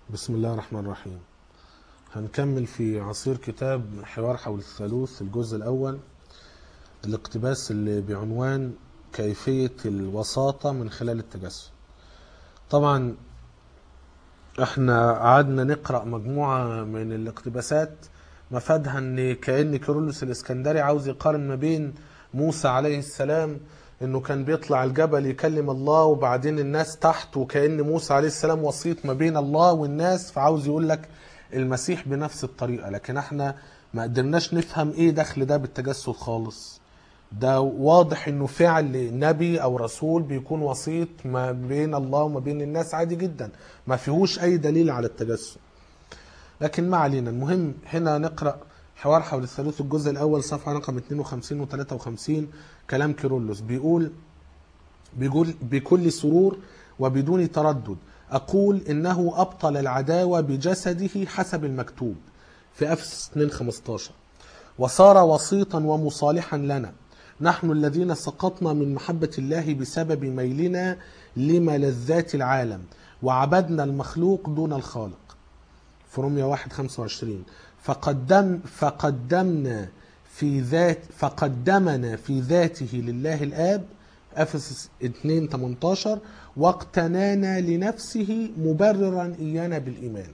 بسم الله الرحمن الرحيم هنكمل في عصير كتاب حوار حول الثالوث الجزء الأول الاقتباس اللي بعنوان كيفية الوساطة من خلال التجسد طبعا احنا قعدنا نقرأ مجموعة من الاقتباسات مفادها ان كأن كيرلس الاسكندري عاوز يقارن ما بين موسى عليه السلام انه كان بيطلع الجبل يكلم الله وبعدين الناس تحت وكأن موسى عليه السلام وسيط ما بين الله والناس فعاوز يقول لك المسيح بنفس الطريقة لكن احنا ما قدرناش نفهم ايه دخل ده بالتجسد خالص ده واضح انه فعل نبي او رسول بيكون وسيط ما بين الله وما بين الناس عادي جدا ما فيهوش اي دليل على التجسد لكن ما علينا المهم هنا نقرأ حوار حول الثالوث الجزء الأول صفحة رقم 52 و 53 كلام كيرلس بيقول بيقول بكل سرور وبدون تردد أقول إنه أبطل العداوة بجسده حسب المكتوب في أفس 2 15 وصار وسيطا ومصالحا لنا نحن الذين سقطنا من محبة الله بسبب ميلنا لملذات العالم وعبدنا المخلوق دون الخالق في روميا 1 25 فقدم فقدمنا في ذات فقدمنا في ذاته لله الآب أفسس 2 18 واقتنانا لنفسه مبررا إيانا بالإيمان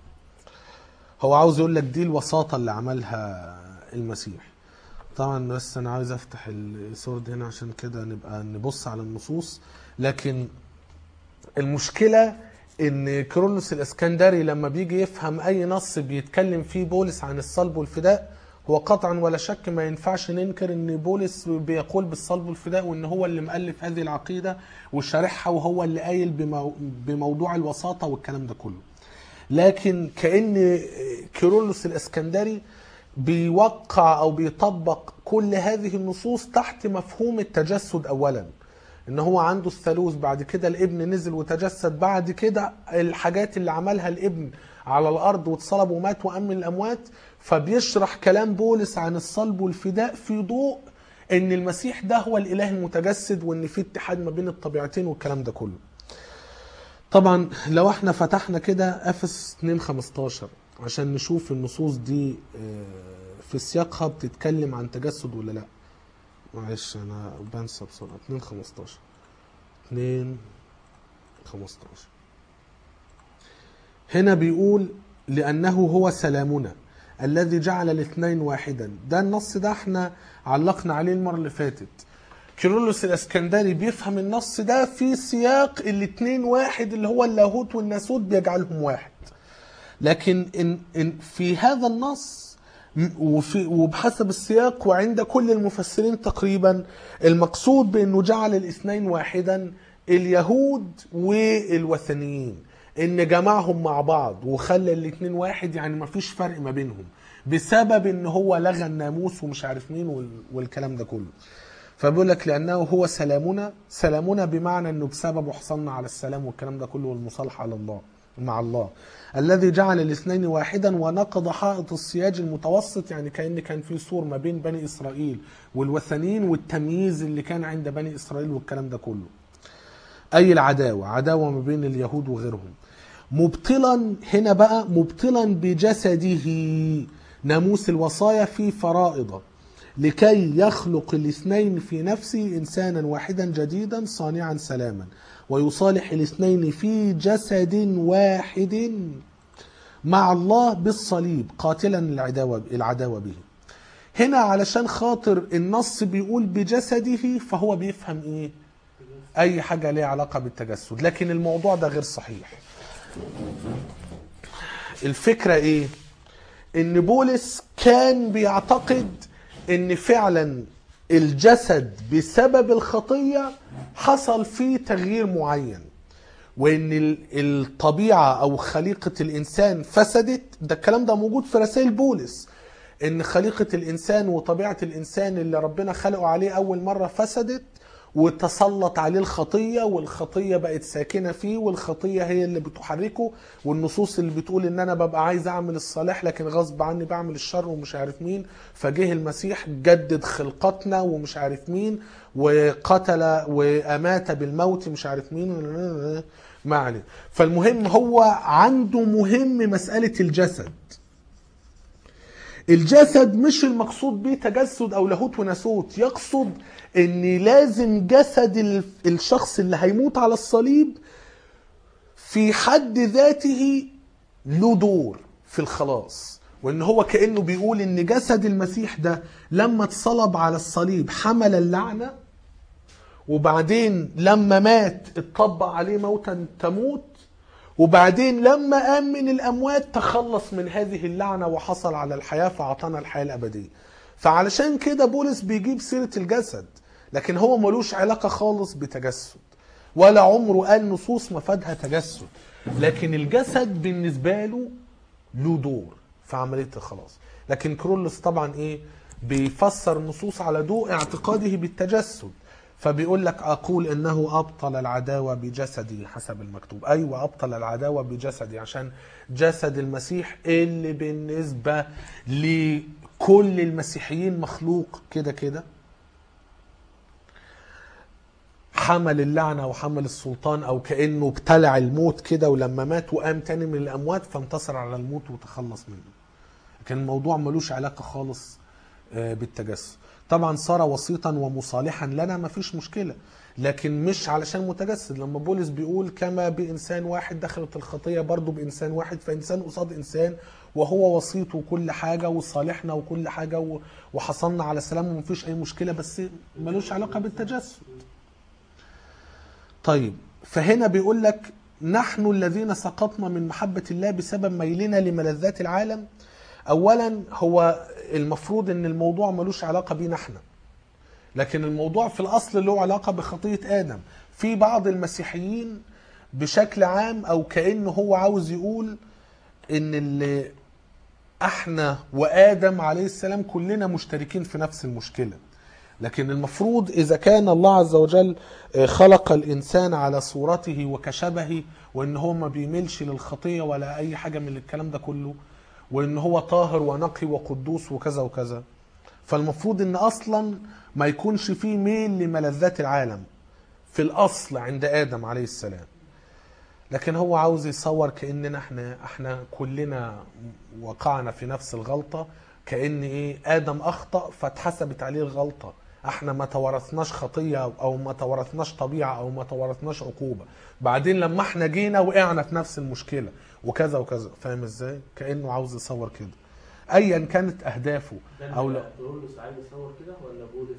هو عاوز يقول لك دي الوساطة اللي عملها المسيح طبعا بس أنا عاوز أفتح السورد هنا عشان كده نبقى نبص على النصوص لكن المشكلة ان كرولوس الاسكندري لما بيجي يفهم اي نص بيتكلم فيه بولس عن الصلب والفداء هو قطعا ولا شك ما ينفعش ننكر ان بولس بيقول بالصلب والفداء وان هو اللي مؤلف هذه العقيده وشارحها وهو اللي قايل بمو بموضوع الوساطه والكلام ده كله. لكن كان كيرلس الاسكندري بيوقع او بيطبق كل هذه النصوص تحت مفهوم التجسد اولا. ان هو عنده الثالوث بعد كده الابن نزل وتجسد بعد كده الحاجات اللي عملها الابن على الارض واتصلب ومات وامن الاموات فبيشرح كلام بولس عن الصلب والفداء في ضوء ان المسيح ده هو الاله المتجسد وان في اتحاد ما بين الطبيعتين والكلام ده كله طبعا لو احنا فتحنا كده افس 2 15 عشان نشوف النصوص دي في سياقها بتتكلم عن تجسد ولا لا معلش انا بنسى بسرعه 2 15 2 15 هنا بيقول لانه هو سلامنا الذي جعل الاثنين واحدا ده النص ده احنا علقنا عليه المره اللي فاتت كيرلس الاسكندري بيفهم النص ده في سياق الاثنين واحد اللي هو اللاهوت والناسوت بيجعلهم واحد لكن إن إن في هذا النص وفي وبحسب السياق وعند كل المفسرين تقريبا المقصود بانه جعل الاثنين واحدا اليهود والوثنيين ان جمعهم مع بعض وخلى الاثنين واحد يعني ما فيش فرق ما بينهم بسبب ان هو لغى الناموس ومش عارف مين والكلام ده كله فبيقول لك لانه هو سلامنا سلامنا بمعنى انه بسببه حصلنا على السلام والكلام ده كله والمصالحه على الله مع الله الذي جعل الاثنين واحدا ونقض حائط السياج المتوسط يعني كأن كان في سور ما بين بني إسرائيل والوثنيين والتمييز اللي كان عند بني إسرائيل والكلام ده كله أي العداوة عداوة ما بين اليهود وغيرهم مبطلا هنا بقى مبطلا بجسده ناموس الوصايا في فرائضه لكي يخلق الاثنين في نفسه إنسانا واحدا جديدا صانعا سلاما ويصالح الاثنين في جسد واحد مع الله بالصليب قاتلا العداوة, العداوة به هنا علشان خاطر النص بيقول بجسده فهو بيفهم ايه اي حاجة ليها علاقة بالتجسد لكن الموضوع ده غير صحيح الفكرة ايه ان بولس كان بيعتقد ان فعلا الجسد بسبب الخطيه حصل فيه تغيير معين وان الطبيعه او خليقه الانسان فسدت ده الكلام ده موجود في رسائل بولس ان خليقه الانسان وطبيعه الانسان اللي ربنا خلقه عليه اول مره فسدت وتسلط عليه الخطية والخطية بقت ساكنة فيه والخطية هي اللي بتحركه والنصوص اللي بتقول ان انا ببقى عايز اعمل الصالح لكن غصب عني بعمل الشر ومش عارف مين فجه المسيح جدد خلقتنا ومش عارف مين وقتل وامات بالموت مش عارف مين ما عليه فالمهم هو عنده مهم مسألة الجسد الجسد مش المقصود به تجسد او لاهوت وناسوت يقصد ان لازم جسد ال- الشخص اللي هيموت على الصليب في حد ذاته له دور في الخلاص وان هو كانه بيقول ان جسد المسيح ده لما اتصلب على الصليب حمل اللعنه وبعدين لما مات اتطبق عليه موتا تموت وبعدين لما قام من الاموات تخلص من هذه اللعنه وحصل على الحياه فاعطانا الحياه الابديه فعلشان كده بولس بيجيب سيره الجسد لكن هو ملوش علاقه خالص بتجسد ولا عمره قال نصوص مفادها تجسد لكن الجسد بالنسبه له له دور في عمليه الخلاص لكن كرولس طبعا ايه بيفسر النصوص على ضوء اعتقاده بالتجسد فبيقول لك اقول انه ابطل العداوه بجسدي حسب المكتوب ايوه ابطل العداوه بجسدي عشان جسد المسيح اللي بالنسبه لكل المسيحيين مخلوق كده كده حمل اللعنة وحمل السلطان أو كأنه ابتلع الموت كده ولما مات وقام تاني من الأموات فانتصر على الموت وتخلص منه لكن الموضوع ملوش علاقة خالص آه، بالتجسد طبعا صار وسيطا ومصالحا لنا ما فيش مشكلة لكن مش علشان متجسد لما بولس بيقول كما بإنسان واحد دخلت الخطية برضه بإنسان واحد فإنسان قصاد إنسان وهو وسيط وكل حاجة وصالحنا وكل حاجة و- وحصلنا على سلام ومفيش أي مشكلة بس ملوش علاقة بالتجسد طيب فهنا بيقول لك نحن الذين سقطنا من محبة الله بسبب ميلنا لملذات العالم أولا هو المفروض أن الموضوع ملوش علاقة بينا احنا لكن الموضوع في الأصل له علاقة بخطية آدم في بعض المسيحيين بشكل عام أو كأنه هو عاوز يقول أن اللي احنا وآدم عليه السلام كلنا مشتركين في نفس المشكلة لكن المفروض إذا كان الله عز وجل خلق الإنسان على صورته وكشبهه وإن هو ما بيميلش للخطية ولا أي حاجة من الكلام ده كله وإن هو طاهر ونقي وقدوس وكذا وكذا فالمفروض إن أصلا ما يكونش فيه ميل لملذات العالم في الأصل عند آدم عليه السلام لكن هو عاوز يصور كاننا احنا احنا كلنا وقعنا في نفس الغلطه كان ايه ادم اخطا فاتحسبت عليه الغلطه احنا ما توارثناش خطيه او ما توارثناش طبيعه او ما توارثناش عقوبه بعدين لما احنا جينا وقعنا في نفس المشكله وكذا وكذا فاهم ازاي كانه عاوز يصور كده ايا كانت اهدافه او لا بولس عايز يصور كده ولا بولس؟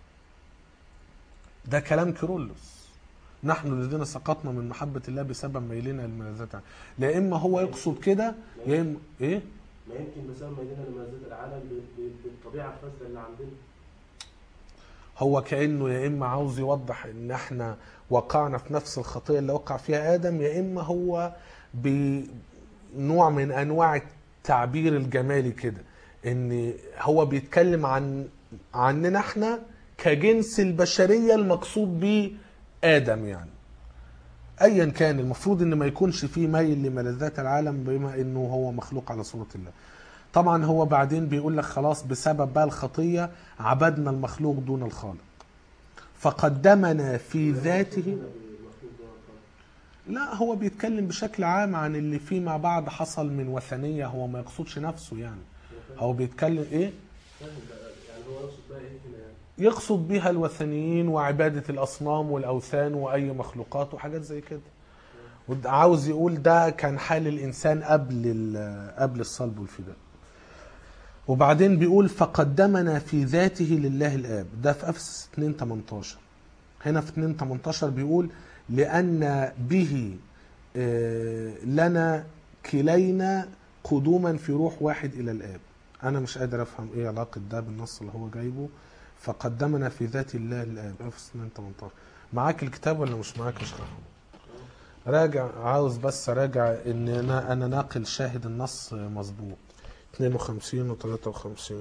ده كلام كيرلس نحن الذين سقطنا من محبة الله بسبب ميلنا للملذات لا إما هو يقصد كده يا إما إيه ما يمكن بسبب ميلنا لملذات العالم ب- ب- بالطبيعه الفاسده اللي عندنا هو كأنه يا إما عاوز يوضح إن إحنا وقعنا في نفس الخطية اللي وقع فيها آدم يا إما هو بنوع من أنواع التعبير الجمالي كده إن هو بيتكلم عن عننا إحنا كجنس البشرية المقصود بيه آدم يعني ايا كان المفروض ان ما يكونش فيه ميل لملذات العالم بما انه هو مخلوق على صورة الله طبعا هو بعدين بيقول لك خلاص بسبب بقى الخطية عبدنا المخلوق دون الخالق فقدمنا في ذاته المفروض ده خالص. لا هو بيتكلم بشكل عام عن اللي فيما بعد حصل من وثنية هو ما يقصدش نفسه يعني هو بيتكلم ايه فاهم بقى يعني هو يقصد بقى ايه هنا يعني؟ يقصد بها الوثنيين وعبادة الأصنام والأوثان وأي مخلوقات وحاجات زي كده وده عاوز يقول ده كان حال الإنسان قبل ال- قبل الصلب والفداء وبعدين بيقول فقدمنا في ذاته لله الآب ده في أفسس 2 18 هنا في 2 18 بيقول لأن به آه، لنا كلينا قدوما في روح واحد إلى الآب أنا مش قادر أفهم إيه علاقة ده بالنص اللي هو جايبه فقدمنا في ذات الله الآب أفسس 2 18 معاك الكتاب ولا مش معاك اشرحه راجع عاوز بس اراجع ان انا انا ناقل شاهد النص مظبوط 52 و 53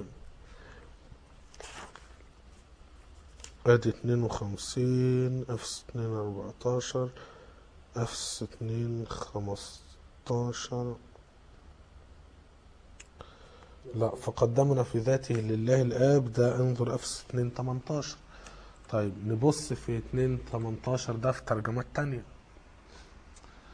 ادي 52 افس 2 14 افس 2 15 لا فقدمنا في ذاته لله الاب ده انظر افس 2 18 طيب نبص في 2 18 ده في ترجمات تانية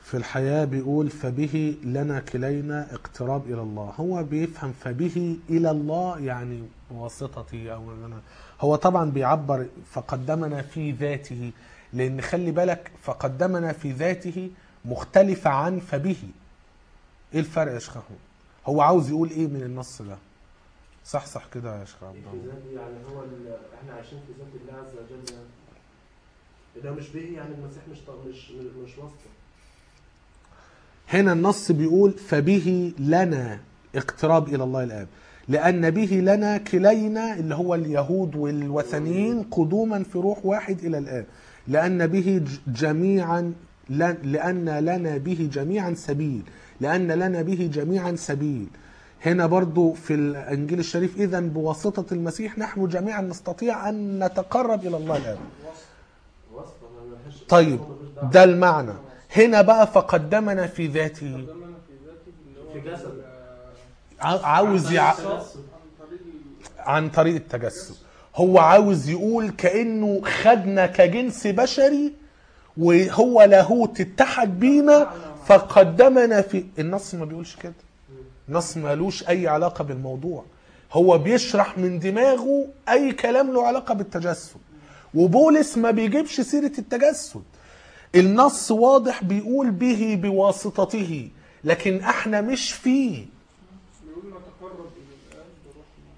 في الحياة بيقول فبه لنا كلينا اقتراب إلى الله هو بيفهم فبه إلى الله يعني بواسطتي أو إن أنا هو طبعا بيعبر فقدمنا في ذاته لأن خلي بالك فقدمنا في ذاته مختلفة عن فبه إيه الفرق يا شيخ أحمد؟ هو عاوز يقول إيه من النص ده صح صح كده يا شيخ عبد في الله ذات يعني هو ال- احنا عايشين في ذات الله عز وجل يعني ده مش به يعني المسيح مش ط- مش مش واسطه هنا النص بيقول فبه لنا اقتراب الى الله الاب لان به لنا كلينا اللي هو اليهود والوثنيين قدوما في روح واحد الى الاب لان به ج- جميعا ل- لان لنا به جميعا سبيل لان لنا به جميعا سبيل هنا برضو في الانجيل الشريف اذا بواسطه المسيح نحن جميعا نستطيع ان نتقرب الى الله الاب واسطه ما لهاش طيب هو ملوش دعوة. ده المعنى هنا بقى فقدمنا في ذاته قدمنا في ذاته اللي هو في جسد. ال- ع- عاوز يع... التجسد. عن طريق ال- عن طريق التجسد هو عاوز يقول كأنه خدنا كجنس بشري وهو لاهوت اتحد بينا فقدمنا في النص ما بيقولش كده النص مالوش اي علاقة بالموضوع هو بيشرح من دماغه اي كلام له علاقة بالتجسد وبولس ما بيجيبش سيرة التجسد النص واضح بيقول به بواسطته لكن احنا مش فيه بيقول نتقرب الى الاب بروحنا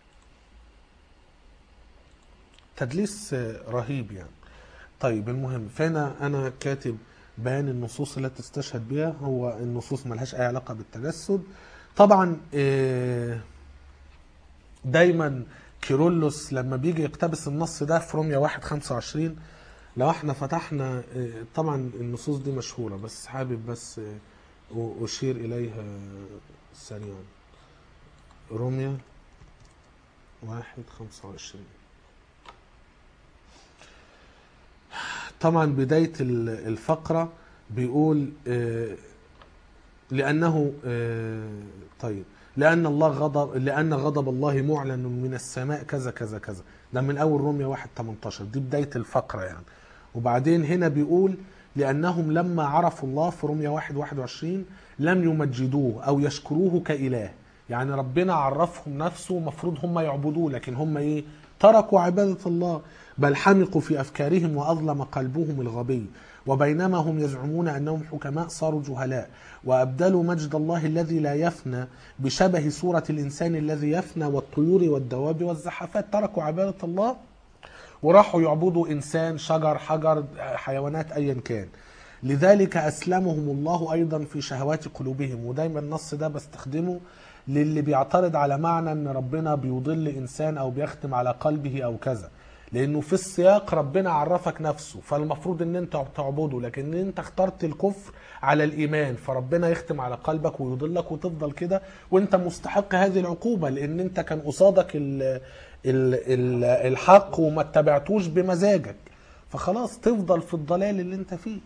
تدليس رهيب يعني طيب المهم فهنا انا كاتب بيان النصوص التي تستشهد بها هو النصوص ملهاش اي علاقه بالتجسد طبعا آه، دايما كيرلس لما بيجي يقتبس النص ده في روميا 1 25 لو احنا فتحنا آه، طبعا النصوص دي مشهوره بس حابب بس آه، اشير اليها سريعا روميا 1 25 طبعا بداية ال- الفقرة بيقول آه، لأنه آه، طيب لأن الله غضب لأن غضب الله معلن من السماء كذا كذا كذا ده من أول روميا 1 18 دي بداية الفقرة يعني وبعدين هنا بيقول لأنهم لما عرفوا الله في روميا 1 21 لم يمجدوه أو يشكروه كإله يعني ربنا عرفهم نفسه مفروض هم يعبدوه لكن هم إيه تركوا عبادة الله بل حمقوا في أفكارهم وأظلم قلبهم الغبي وبينما هم يزعمون أنهم حكماء صاروا جهلاء وأبدلوا مجد الله الذي لا يفنى بشبه صورة الإنسان الذي يفنى والطيور والدواب والزحفات تركوا عبادة الله وراحوا يعبدوا انسان شجر حجر حيوانات ايا كان لذلك اسلمهم الله ايضا في شهوات قلوبهم ودايما النص ده بستخدمه للي بيعترض على معنى ان ربنا بيضل انسان او بيختم على قلبه او كذا لانه في السياق ربنا عرفك نفسه فالمفروض ان انت تعبده لكن انت اخترت الكفر على الايمان فربنا يختم على قلبك ويضلك وتفضل كده وانت مستحق هذه العقوبه لان انت كان قصادك ال ال ال الحق وما اتبعتوش بمزاجك فخلاص تفضل في الضلال اللي انت فيه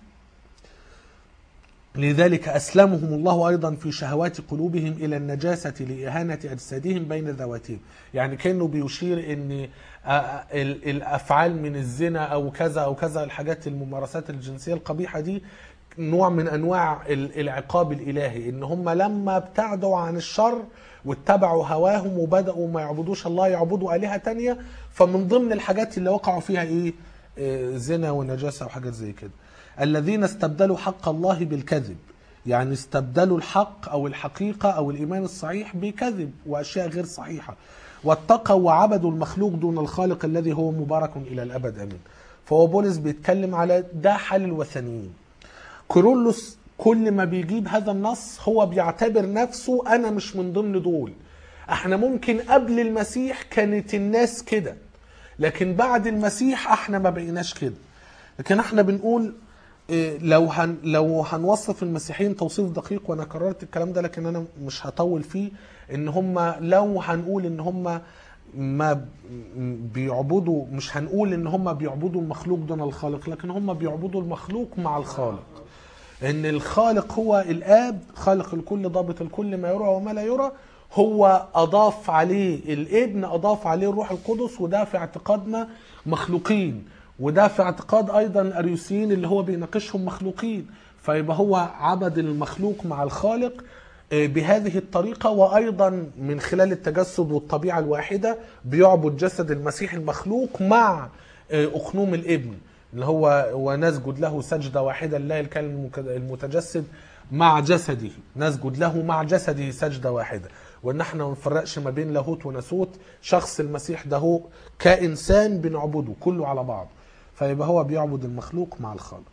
لذلك أسلمهم الله أيضا في شهوات قلوبهم إلى النجاسة لإهانة أجسادهم بين ذواتهم يعني كأنه بيشير أن آه، ال- الأفعال من الزنا أو كذا أو كذا الحاجات الممارسات الجنسية القبيحة دي نوع من أنواع ال- العقاب الإلهي إن هم لما ابتعدوا عن الشر واتبعوا هواهم وبدأوا ما يعبدوش الله يعبدوا آلهة تانية فمن ضمن الحاجات اللي وقعوا فيها إيه آه، زنا ونجاسة وحاجات زي كده الذين استبدلوا حق الله بالكذب يعني استبدلوا الحق او الحقيقه او الايمان الصحيح بكذب واشياء غير صحيحه واتقوا وعبدوا المخلوق دون الخالق الذي هو مبارك الى الابد امين فهو بولس بيتكلم على ده حال الوثنيين كورولوس كل ما بيجيب هذا النص هو بيعتبر نفسه انا مش من ضمن دول احنا ممكن قبل المسيح كانت الناس كده لكن بعد المسيح احنا ما بقيناش كده لكن احنا بنقول إيه، لو هن لو هنوصف المسيحيين توصيف دقيق وانا كررت الكلام ده لكن انا مش هطول فيه ان هم لو هنقول ان هم ما ب- بيعبدوا مش هنقول ان هم بيعبدوا المخلوق دون الخالق لكن هم بيعبدوا المخلوق مع الخالق ان الخالق هو الاب خالق الكل ضابط الكل ما يرى وما لا يرى هو اضاف عليه الابن اضاف عليه الروح القدس وده في اعتقادنا مخلوقين وده في اعتقاد ايضا الاريوسيين اللي هو بيناقشهم مخلوقين فيبقى هو عبد المخلوق مع الخالق آه، بهذه الطريقة وأيضا من خلال التجسد والطبيعة الواحدة بيعبد جسد المسيح المخلوق مع آه، أخنوم الابن اللي هو ونسجد له سجدة واحدة لله الكلم المك- المتجسد مع جسده نسجد له مع جسده سجدة واحدة وان احنا ما نفرقش ما بين لاهوت وناسوت شخص المسيح ده هو كإنسان بنعبده كله على بعض فيبقى هو بيعبد المخلوق مع الخالق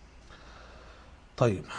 طيب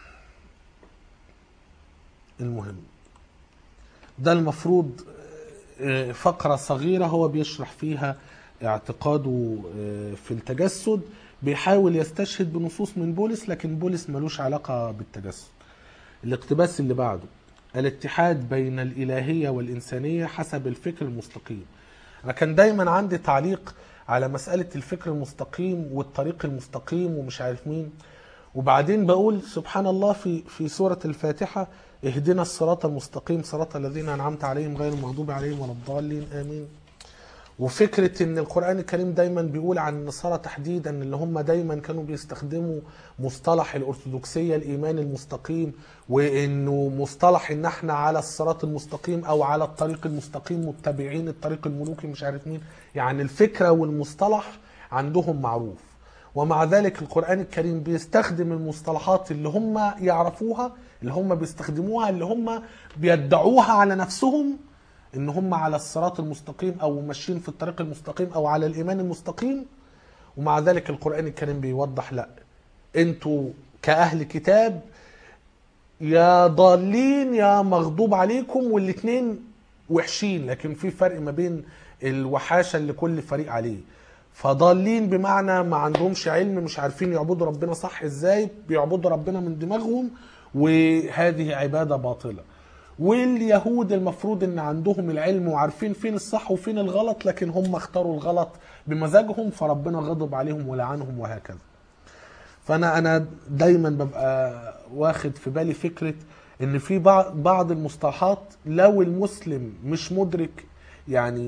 المهم ده المفروض آه، فقرة صغيرة هو بيشرح فيها اعتقاده آه، في التجسد بيحاول يستشهد بنصوص من بولس لكن بولس ملوش علاقة بالتجسد الاقتباس اللي بعده الاتحاد بين الإلهية والإنسانية حسب الفكر المستقيم أنا كان دايما عندي تعليق على مسألة الفكر المستقيم والطريق المستقيم ومش عارف مين وبعدين بقول سبحان الله في في سورة الفاتحة اهدنا الصراط المستقيم صراط الذين أنعمت عليهم غير المغضوب عليهم ولا الضالين آمين وفكرة ان القرآن الكريم دايما بيقول عن النصارى تحديدا اللي هم دايما كانوا بيستخدموا مصطلح الأرثوذكسية الإيمان المستقيم وانه مصطلح ان احنا على الصراط المستقيم او على الطريق المستقيم متبعين الطريق الملوكي مش عارف مين يعني الفكرة والمصطلح عندهم معروف ومع ذلك القرآن الكريم بيستخدم المصطلحات اللي هم يعرفوها اللي هم بيستخدموها اللي هم بيدعوها على نفسهم ان هم على الصراط المستقيم او ماشيين في الطريق المستقيم او على الايمان المستقيم ومع ذلك القرآن الكريم بيوضح لا انتوا كأهل كتاب يا ضالين يا مغضوب عليكم والاتنين وحشين لكن في فرق ما بين الوحاشة اللي كل فريق عليه فضالين بمعنى ما عندهمش علم مش عارفين يعبدوا ربنا صح ازاي بيعبدوا ربنا من دماغهم وهذه عبادة باطلة واليهود المفروض ان عندهم العلم وعارفين فين الصح وفين الغلط لكن هم اختاروا الغلط بمزاجهم فربنا غضب عليهم ولعنهم وهكذا فانا انا دايما ببقى واخد في بالي فكره ان في بعض بعض المصطلحات لو المسلم مش مدرك يعني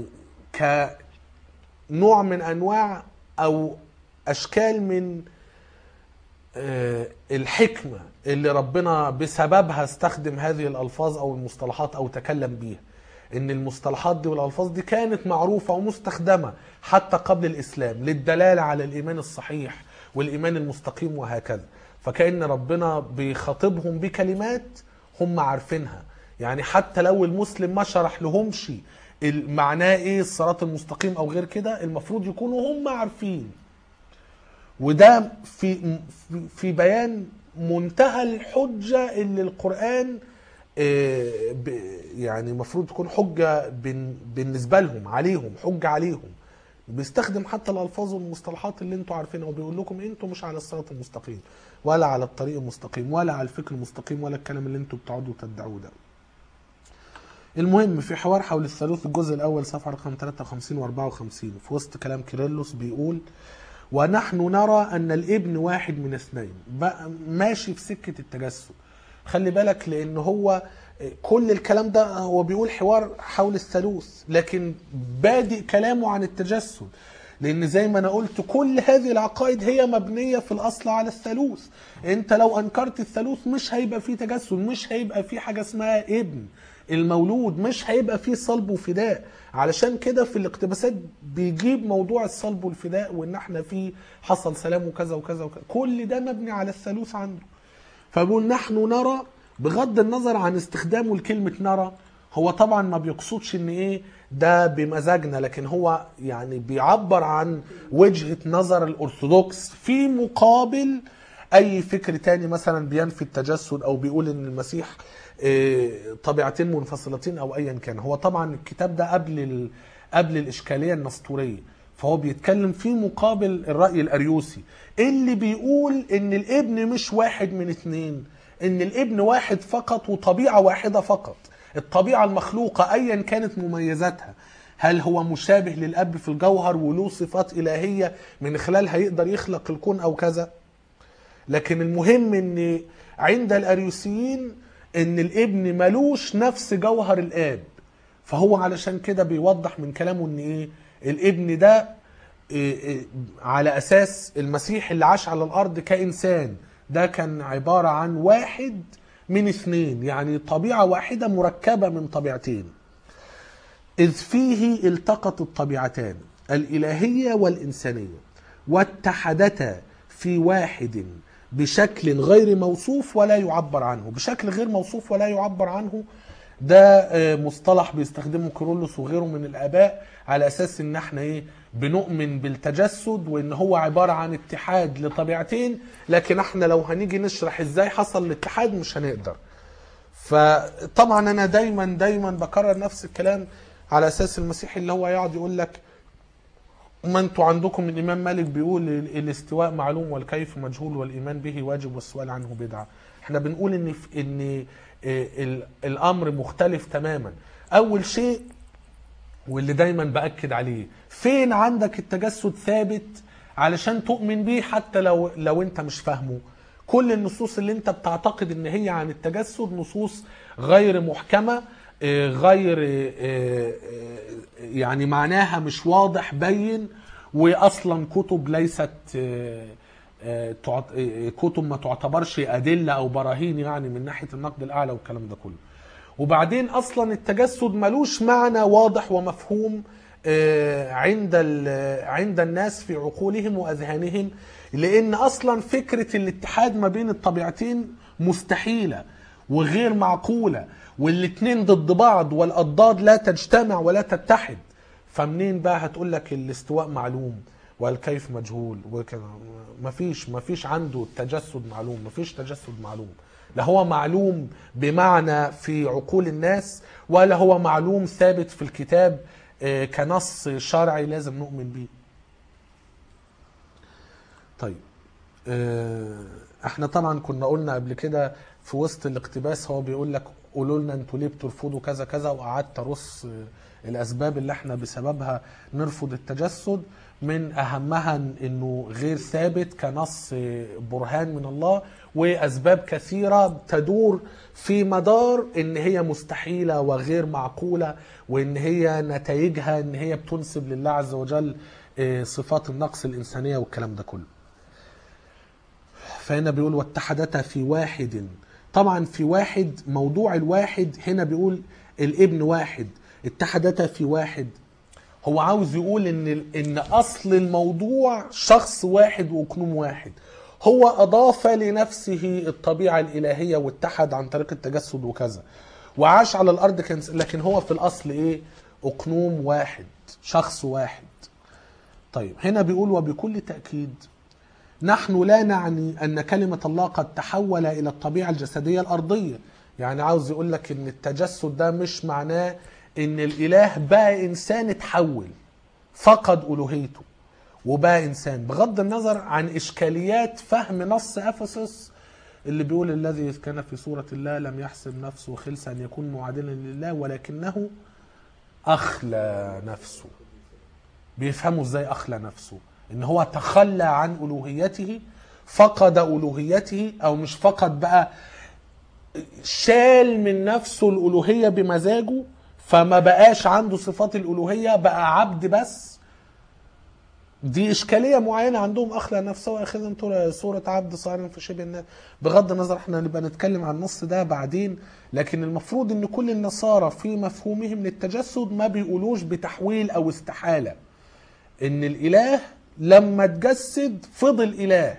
كنوع من انواع او اشكال من آه، الحكمه اللي ربنا بسببها استخدم هذه الالفاظ او المصطلحات او تكلم بيها ان المصطلحات دي والالفاظ دي كانت معروفه ومستخدمه حتى قبل الاسلام للدلاله على الايمان الصحيح والايمان المستقيم وهكذا فكان ربنا بيخاطبهم بكلمات هم عارفينها يعني حتى لو المسلم ما شرح لهمش ال- معناه ايه الصراط المستقيم او غير كده المفروض يكونوا هم عارفين وده في في- في بيان منتهى الحجه اللي القران آه، ب- يعني المفروض تكون حجه بن- بالنسبه لهم عليهم حجه عليهم بيستخدم حتى الالفاظ والمصطلحات اللي انتوا عارفينها وبيقول لكم انتوا مش على الصراط المستقيم ولا على الطريق المستقيم ولا على الفكر المستقيم ولا الكلام اللي انتوا بتقعدوا تدعوه ده المهم في حوار حول الثالوث الجزء الاول صفحه رقم 53 و54 في وسط كلام كيرلس بيقول ونحن نرى ان الابن واحد من اثنين بقى ماشي في سكه التجسد خلي بالك لان هو كل الكلام ده هو بيقول حوار حول الثالوث لكن بادئ كلامه عن التجسد لان زي ما انا قلت كل هذه العقائد هي مبنيه في الاصل على الثالوث انت لو انكرت الثالوث مش هيبقى فيه تجسد مش هيبقى فيه حاجه اسمها ابن المولود مش هيبقى فيه صلب وفداء علشان كده في الاقتباسات بيجيب موضوع الصلب والفداء وان احنا فيه حصل سلام وكذا وكذا وكذا كل ده مبني على الثالوث عنده فبقول نحن نرى بغض النظر عن استخدامه لكلمة نرى هو طبعا ما بيقصدش ان ايه ده بمزاجنا لكن هو يعني بيعبر عن وجهة نظر الارثوذكس في مقابل اي فكر تاني مثلا بينفي التجسد او بيقول ان المسيح إيه، طبيعتين منفصلتين او ايا كان هو طبعا الكتاب ده قبل ال... قبل الاشكاليه النسطوريه فهو بيتكلم في مقابل الراي الاريوسي اللي بيقول ان الابن مش واحد من اتنين ان الابن واحد فقط وطبيعه واحده فقط الطبيعه المخلوقه ايا كانت مميزاتها هل هو مشابه للاب في الجوهر وله صفات الهيه من خلالها يقدر يخلق الكون او كذا لكن المهم ان عند الاريوسيين ان الابن ملوش نفس جوهر الاب فهو علشان كده بيوضح من كلامه ان ايه الابن ده إيه إيه على اساس المسيح اللي عاش على الارض كانسان ده كان عبارة عن واحد من اثنين يعني طبيعة واحدة مركبة من طبيعتين إذ فيه التقت الطبيعتان الإلهية والإنسانية واتحدتا في واحد بشكل غير موصوف ولا يعبر عنه بشكل غير موصوف ولا يعبر عنه ده آه، مصطلح بيستخدمه كيرلس وغيره من الآباء على أساس إن احنا إيه بنؤمن بالتجسد وإن هو عبارة عن اتحاد لطبيعتين لكن احنا لو هنيجي نشرح إزاي حصل الاتحاد مش هنقدر فطبعا انا دايما دايما بكرر نفس الكلام على اساس المسيحي اللي هو يقعد يقول لك ما انتوا عندكم الامام مالك بيقول ال- الاستواء معلوم والكيف مجهول والايمان به واجب والسؤال عنه بدعه احنا بنقول ان في- ان آه، ال- الامر مختلف تماما اول شيء واللي دايما باكد عليه فين عندك التجسد ثابت علشان تؤمن بيه حتى لو لو انت مش فاهمه كل النصوص اللي انت بتعتقد ان هي عن التجسد نصوص غير محكمه آه، غير آه، آه، يعني معناها مش واضح بين واصلا كتب ليست آه، آه، تعت- آه، كتب ما تعتبرش ادله او براهين يعني من ناحيه النقد الاعلى والكلام ده كله وبعدين اصلا التجسد ملوش معنى واضح ومفهوم آه، عند ال- عند الناس في عقولهم واذهانهم لان اصلا فكره الاتحاد ما بين الطبيعتين مستحيله وغير معقوله والاتنين ضد بعض والاضداد لا تجتمع ولا تتحد فمنين بقى هتقول لك الاستواء معلوم والكيف مجهول وكذا مفيش مفيش عنده التجسد معلوم مفيش تجسد معلوم لا هو معلوم بمعنى في عقول الناس ولا هو معلوم ثابت في الكتاب آه، كنص شرعي لازم نؤمن بيه طيب آه، احنا طبعا كنا قلنا قبل كده في وسط الاقتباس هو بيقول لك قولوا لنا انتوا ليه بترفضوا كذا كذا وقعدت ارص آه، الاسباب اللي احنا بسببها نرفض التجسد من اهمها إن- انه غير ثابت كنص آه، برهان من الله واسباب كثيره تدور في مدار ان هي مستحيله وغير معقوله وان هي نتائجها ان هي بتنسب لله عز وجل آه، صفات النقص الانسانيه والكلام ده كله فهنا بيقول واتحدتا في واحد طبعا في واحد موضوع الواحد هنا بيقول الابن واحد اتحدتا في واحد هو عاوز يقول ان ان اصل الموضوع شخص واحد واكنوم واحد هو اضاف لنفسه الطبيعه الالهيه واتحد عن طريق التجسد وكذا وعاش على الارض كان لكن هو في الاصل ايه اقنوم واحد شخص واحد طيب هنا بيقول وبكل تاكيد نحن لا نعني ان كلمه الله قد تحول الى الطبيعه الجسديه الارضيه يعني عاوز يقول لك ان التجسد ده مش معناه ان الاله بقى انسان اتحول فقد الوهيته وبقى انسان بغض النظر عن اشكاليات فهم نص افسس اللي بيقول الذي كان في صورة الله لم يحسب نفسه خلسا أن يكون معادلا لله ولكنه أخلى نفسه بيفهموا ازاي أخلى نفسه إن هو تخلى عن ألوهيته فقد ألوهيته أو مش فقد بقى شال من نفسه الألوهية بمزاجه فما بقاش عنده صفات الألوهية بقى عبد بس دي إشكالية معينة عندهم أخلى نفسه وأخذهم طول- صورة عبد صار في شبه الناس بغض النظر احنا نبقى نتكلم عن النص ده بعدين لكن المفروض ان كل النصارى في مفهومهم للتجسد ما بيقولوش بتحويل او استحالة ان الاله لما اتجسد فضل اله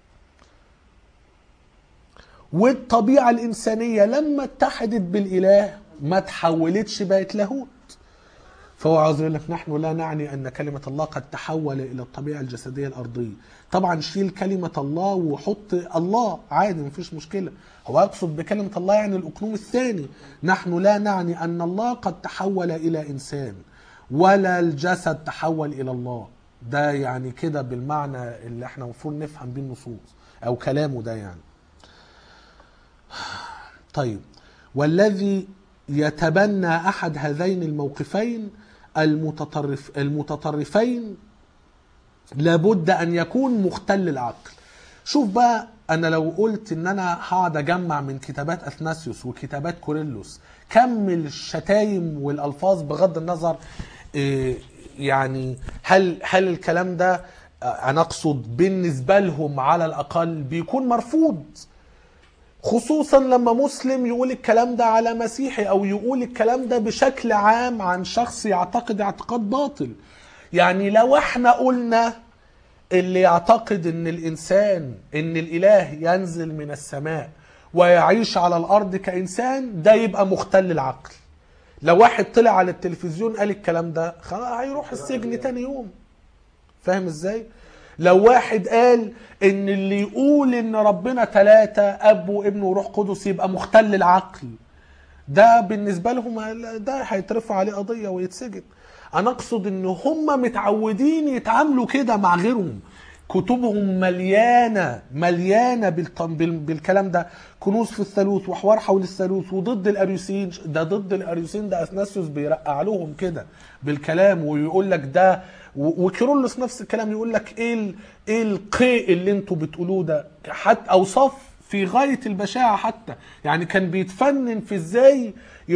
والطبيعة الإنسانية لما اتحدت بالإله ما تحولتش بقت لاهوت فهو عاوز يقول لك نحن لا نعني أن كلمة الله قد تحول إلى الطبيعة الجسدية الأرضية طبعا شيل كلمة الله وحط الله عادي مفيش مشكلة هو يقصد بكلمة الله يعني الأقنوم الثاني نحن لا نعني أن الله قد تحول إلى إنسان ولا الجسد تحول إلى الله ده يعني كده بالمعنى اللي احنا المفروض نفهم بيه النصوص أو كلامه ده يعني طيب والذي يتبنى احد هذين الموقفين المتطرف المتطرفين لابد ان يكون مختل العقل شوف بقى انا لو قلت ان انا هقعد اجمع من كتابات اثناسيوس وكتابات كوريلوس كم الشتايم والالفاظ بغض النظر إيه، يعني هل هل الكلام ده انا اقصد بالنسبه لهم على الاقل بيكون مرفوض خصوصا لما مسلم يقول الكلام ده على مسيحي او يقول الكلام ده بشكل عام عن شخص يعتقد اعتقاد باطل يعني لو احنا قلنا اللي يعتقد ان الانسان ان الاله ينزل من السماء ويعيش على الارض كانسان ده يبقى مختل العقل لو واحد طلع على التلفزيون قال الكلام ده خلاص هيروح السجن تاني يوم فاهم ازاي لو واحد قال ان اللي يقول ان ربنا ثلاثة اب وابن وروح قدس يبقى مختل العقل ده بالنسبة لهم ده هيترفع عليه قضية ويتسجن انا اقصد ان هم متعودين يتعاملوا كده مع غيرهم كتبهم مليانة مليانة بالط- بال- بالكلام ده كنوز في الثالوث وحوار حول الثالوث وضد الاريوسيين ده ضد الاريوسيين ده اثناسيوس بيرقع لهم كده بالكلام ويقول لك ده و- وكيرلس نفس الكلام يقول لك ايه ال- ايه القيء اللي انتوا بتقولوه ده حتى اوصاف في غايه البشاعه حتى يعني كان بيتفنن في ازاي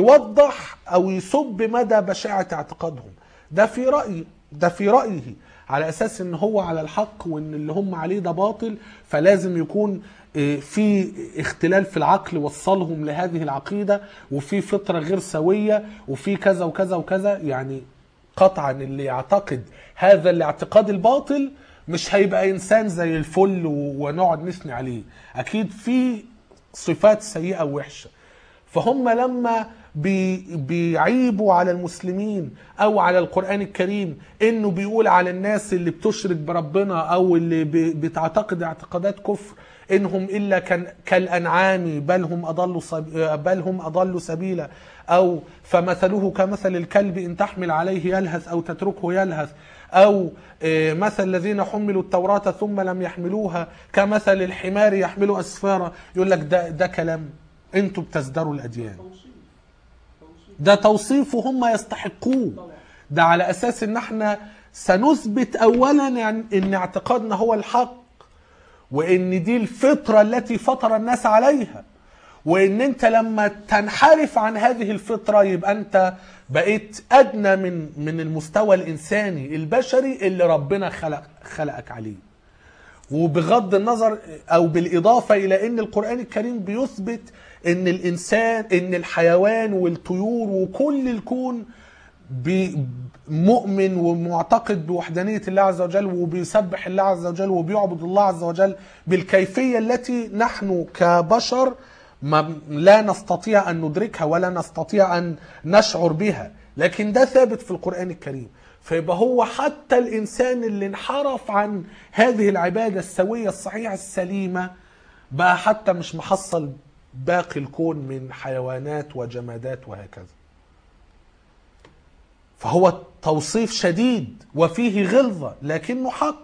يوضح او يسب مدى بشاعه اعتقادهم ده في رايي ده في رايه على اساس ان هو على الحق وان اللي هم عليه ده باطل فلازم يكون آه، في اختلال في العقل وصلهم لهذه العقيده وفي فطره غير سويه وفي كذا وكذا وكذا يعني قطعا اللي يعتقد هذا الاعتقاد الباطل مش هيبقى انسان زي الفل و- ونقعد نثني عليه اكيد في صفات سيئه ووحشه فهم لما بي بيعيبوا على المسلمين او على القران الكريم انه بيقول على الناس اللي بتشرك بربنا او اللي بي- بتعتقد اعتقادات كفر انهم الا كان كالانعام بل هم اضلوا سب- بل هم اضلوا سبيلا او فمثله كمثل الكلب ان تحمل عليه يلهث او تتركه يلهث او آه، مثل الذين حملوا التوراة ثم لم يحملوها كمثل الحمار يحمل اسفارا يقول لك ده ده كلام انتوا بتزدروا الاديان توصيف توصيف ده توصيف هم يستحقوه طبعا ده على اساس ان احنا سنثبت اولا يعني ان اعتقادنا هو الحق وان دي الفطره التي فطر الناس عليها وان انت لما تنحرف عن هذه الفطره يبقى انت بقيت ادنى من من المستوى الانساني البشري اللي ربنا خلق خلقك عليه وبغض النظر او بالاضافه الى ان القران الكريم بيثبت ان الانسان ان الحيوان والطيور وكل الكون بي- مؤمن ومعتقد بوحدانيه الله عز وجل وبيسبح الله عز وجل وبيعبد الله عز وجل بالكيفيه التي نحن كبشر ما لا نستطيع ان ندركها ولا نستطيع ان نشعر بها لكن ده ثابت في القران الكريم فيبقى هو حتى الانسان اللي انحرف عن هذه العباده السويه الصحيحه السليمه بقى حتى مش محصل باقي الكون من حيوانات وجمادات وهكذا فهو توصيف شديد وفيه غلظة لكنه حق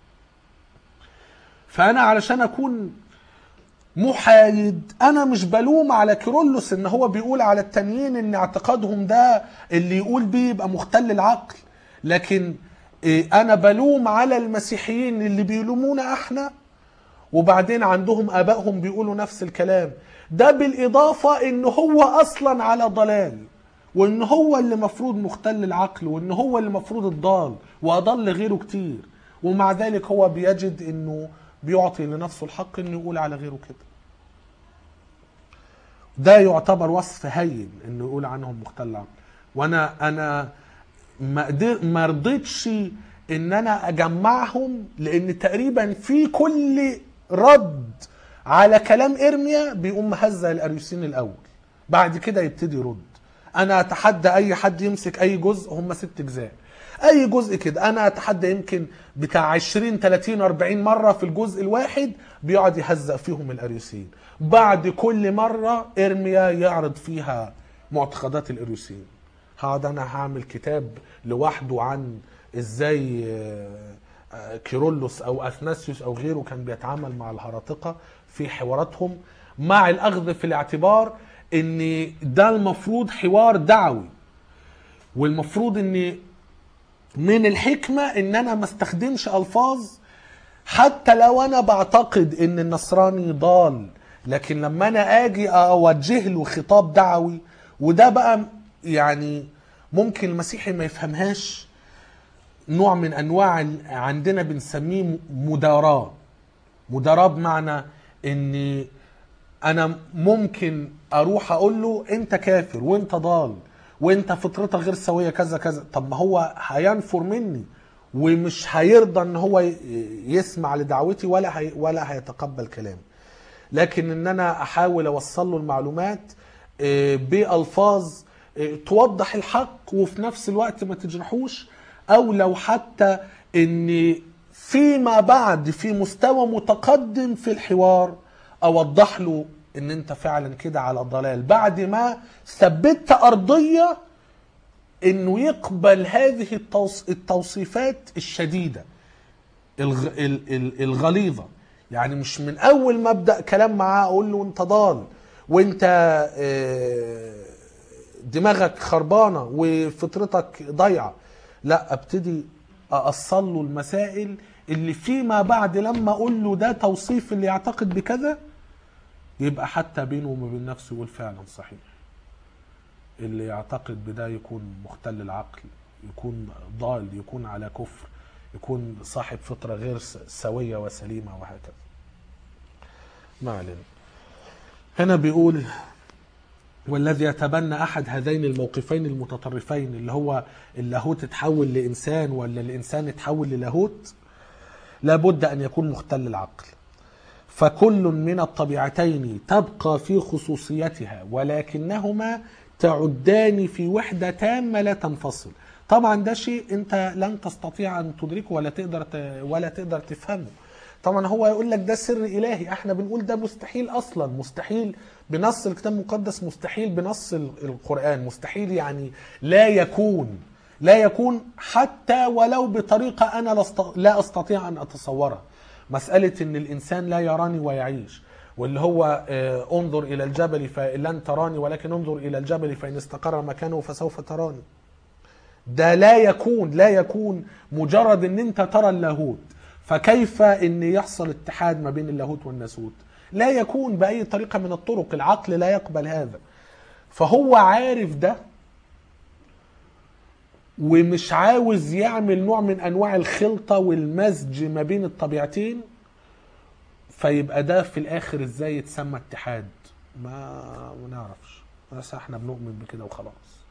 فأنا علشان أكون محايد أنا مش بلوم على كيرلس إن هو بيقول على التانيين إن اعتقادهم ده اللي يقول بيه يبقى مختل العقل لكن إيه، أنا بلوم على المسيحيين اللي بيلومونا إحنا وبعدين عندهم ابائهم بيقولوا نفس الكلام ده بالاضافه ان هو اصلا على ضلال وان هو اللي مفروض مختل العقل وان هو اللي مفروض الضال واضل غيره كتير ومع ذلك هو بيجد انه بيعطي لنفسه الحق انه يقول على غيره كده ده يعتبر وصف هين انه يقول عنهم مختل العقل وانا انا ما قدر ما رضيتش ان انا اجمعهم لان تقريبا في كل رد على كلام ارميا بيقوم مهزأ الاريوسين الاول بعد كده يبتدي يرد انا اتحدى اي حد يمسك اي جزء هم ست اجزاء اي جزء كده انا اتحدى يمكن بتاع 20 30 40 مره في الجزء الواحد بيقعد يهزأ فيهم الاريوسيين بعد كل مره ارميا يعرض فيها معتقدات الاريوسيين هقعد انا هعمل كتاب لوحده عن ازاي آه، آه، كيرلس او اثناسيوس او غيره كان بيتعامل مع الهراطقه في حواراتهم مع الاخذ في الاعتبار ان ده المفروض حوار دعوي والمفروض ان من الحكمه ان انا ما استخدمش الفاظ حتى لو انا بعتقد ان النصراني ضال لكن لما انا اجي اوجه له خطاب دعوي وده بقى يعني ممكن المسيحي ما يفهمهاش نوع من انواع ال- عندنا بنسميه م- مداراة مداراة بمعنى ان انا ممكن اروح اقول له انت كافر وانت ضال وانت فطرتك غير سويه كذا كذا طب ما هو هينفر مني ومش هيرضى ان هو ي- يسمع لدعوتي ولا هي ولا هيتقبل كلامي لكن ان انا احاول اوصل له المعلومات آه، بالفاظ آه، توضح الحق وفي نفس الوقت ما تجرحوش او لو حتى ان فيما بعد في مستوى متقدم في الحوار اوضح له ان انت فعلا كده على ضلال بعد ما ثبتت ارضيه انه يقبل هذه التوص- التوصيفات الشديده الغ... ال- ال- الغليظه يعني مش من اول ما ابدا كلام معاه اقول له انت ضال وانت آه، دماغك خربانه وفطرتك ضايعه لا ابتدي اصل له المسائل اللي فيما بعد لما اقول له ده توصيف اللي يعتقد بكذا يبقى حتى بينه وما بين نفسه يقول فعلا صحيح اللي يعتقد بده يكون مختل العقل يكون ضال يكون على كفر يكون صاحب فطرة غير س- سوية وسليمة وهكذا ما علينا هنا بيقول والذي يتبنى أحد هذين الموقفين المتطرفين اللي هو اللاهوت اتحول لإنسان ولا الإنسان اتحول للاهوت لابد أن يكون مختل العقل فكل من الطبيعتين تبقى في خصوصيتها ولكنهما تعدان في وحدة تامة لا تنفصل طبعا ده شيء انت لن تستطيع ان تدركه ولا تقدر ت... ولا تقدر تفهمه طبعا هو يقول لك ده سر الهي احنا بنقول ده مستحيل اصلا مستحيل بنص الكتاب المقدس مستحيل بنص ال- القران مستحيل يعني لا يكون لا يكون حتى ولو بطريقه انا لست- لا استطيع ان اتصورها مساله ان الانسان لا يراني ويعيش واللي هو آه، انظر الى الجبل فلن تراني ولكن انظر الى الجبل فان استقر مكانه فسوف تراني ده لا يكون لا يكون مجرد ان انت ترى اللاهوت فكيف ان يحصل اتحاد ما بين اللاهوت والناسوت لا يكون باي طريقه من الطرق العقل لا يقبل هذا فهو عارف ده ومش عاوز يعمل نوع من انواع الخلطه والمزج ما بين الطبيعتين فيبقى ده في الاخر ازاي يتسمى اتحاد ما ما نعرفش بس احنا بنؤمن بكده وخلاص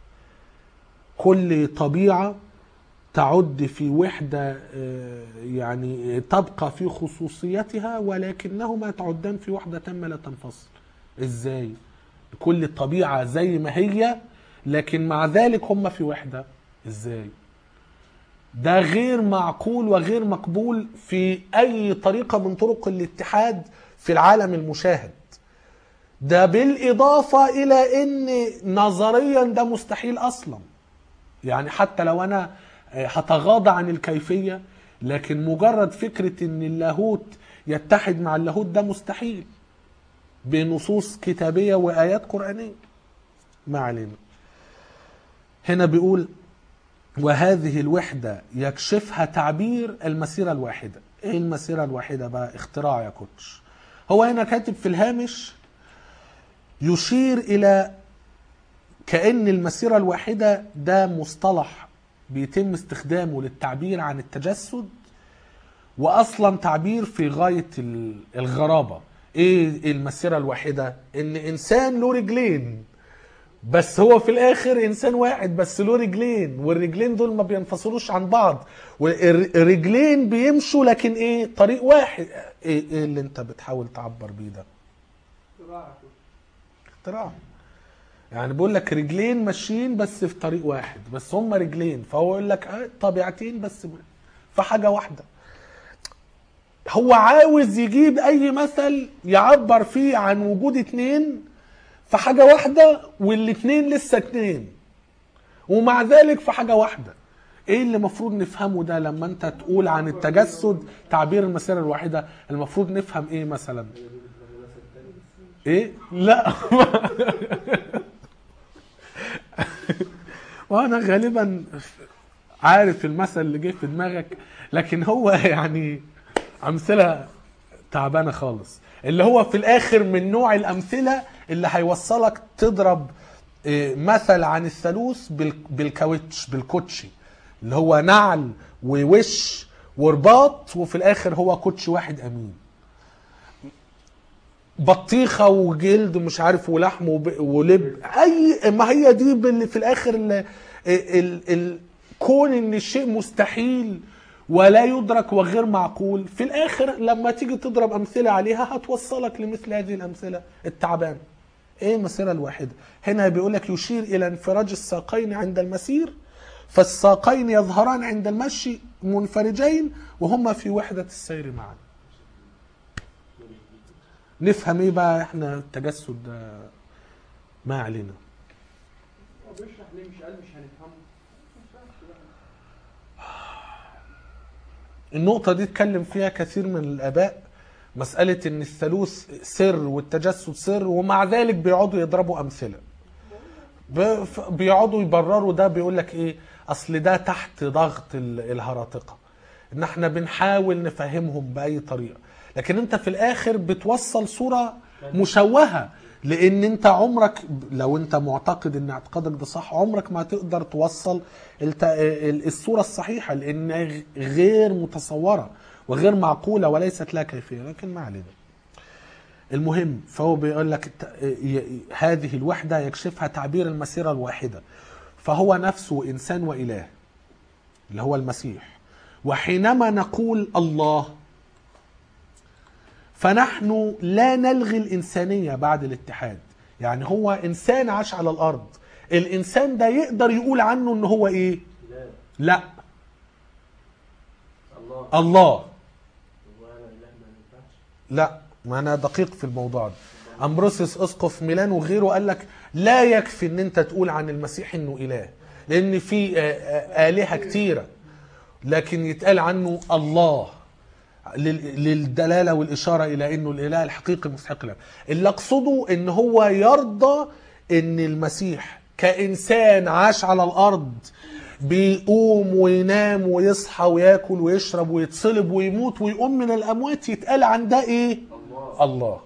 كل طبيعه تعد في وحده آه، يعني تبقى في خصوصيتها ولكنهما تعدان في وحده تامه لا تنفصل ازاي كل طبيعه زي ما هي لكن مع ذلك هم في وحده ازاي ده غير معقول وغير مقبول في اي طريقه من طرق الاتحاد في العالم المشاهد ده بالاضافه الى ان نظريا ده مستحيل اصلا يعني حتى لو انا آه، هتغاضى عن الكيفيه لكن مجرد فكره ان اللاهوت يتحد مع اللاهوت ده مستحيل بنصوص كتابيه وايات قرانيه ما علينا هنا بيقول وهذه الوحدة يكشفها تعبير المسيرة الواحدة ايه المسيرة الواحدة بقى اختراع يا كوتش هو هنا كاتب في الهامش يشير الى كأن المسيرة الواحدة ده مصطلح بيتم استخدامه للتعبير عن التجسد واصلا تعبير في غاية ال- الغرابة ايه المسيرة الواحدة ان انسان له رجلين بس هو في الاخر انسان واحد بس له رجلين والرجلين دول ما بينفصلوش عن بعض والرجلين بيمشوا لكن ايه طريق واحد ايه, إيه اللي انت بتحاول تعبر بيه ده اختراع اختراع يعني بيقول لك رجلين ماشيين بس في طريق واحد بس هم رجلين فهو يقول لك اه طبيعتين بس في حاجه واحده هو عاوز يجيب اي مثل يعبر فيه عن وجود اتنين في حاجه واحده والاتنين لسه اتنين ومع ذلك في حاجه واحده ايه اللي المفروض نفهمه ده لما انت تقول عن التجسد تعبير المسيره الواحده المفروض نفهم ايه مثلا ايه لا وانا غالبا عارف المثل اللي جه في دماغك لكن هو يعني امثله تعبانه خالص اللي هو في الاخر من نوع الامثله اللي هيوصلك تضرب إيه، مثل عن الثالوث بال- بالكاوتش بالكوتشي اللي هو نعل ووش ورباط وفي الاخر هو كوتش واحد امين بطيخه وجلد مش عارف ولحم وب- ولب اي ما هي دي اللي في الاخر ال ال ال كون ان الشيء مستحيل ولا يدرك وغير معقول في الاخر لما تيجي تضرب امثله عليها هتوصلك لمثل هذه الامثله التعبان ايه المسيره الواحده هنا بيقول لك يشير الى انفراج الساقين عند المسير فالساقين يظهران عند المشي منفرجين وهما في وحده السير معا نفهم ايه بقى احنا التجسد ده ما علينا هو بيشرح ليه مش قال مش هنفهمه ما ينفعش بقى. النقطة دي اتكلم فيها كثير من الآباء مسألة إن الثالوث سر والتجسد سر ومع ذلك بيقعدوا يضربوا أمثلة ب- ف- بيقعدوا يبرروا ده بيقول لك إيه أصل ده تحت ضغط ال- الهراطقة إن إحنا بنحاول نفهمهم بأي طريقة لكن أنت في الآخر بتوصل صورة مشوهة لان انت عمرك لو انت معتقد ان اعتقادك ده صح عمرك ما هتقدر توصل الت- ال- الصوره الصحيحه لان غير متصوره وغير معقوله وليست لها كيفيه لكن ما علينا المهم فهو بيقول لك الت- ي- ي- هذه الوحده يكشفها تعبير المسيره الواحده فهو نفسه انسان واله اللي هو المسيح وحينما نقول الله فنحن لا نلغي الإنسانية بعد الاتحاد يعني هو إنسان عاش على الأرض الإنسان ده يقدر يقول عنه إن هو إيه لا لا الله الله وانا اله ما ينفعش لا ما أنا دقيق في الموضوع ده أمبروسيوس أسقف ميلان وغيره قال لك لا يكفي إن أنت تقول عن المسيح إنه إله لأن في آه، آه، آلهة كتيرة لكن يتقال عنه الله لل- للدلاله والاشاره الى انه الاله الحقيقي مستحق له اللي اقصده ان هو يرضى ان المسيح كانسان عاش على الارض بيقوم وينام ويصحى وياكل ويشرب ويتصلب ويموت ويقوم من الاموات يتقال عن ده ايه الله الله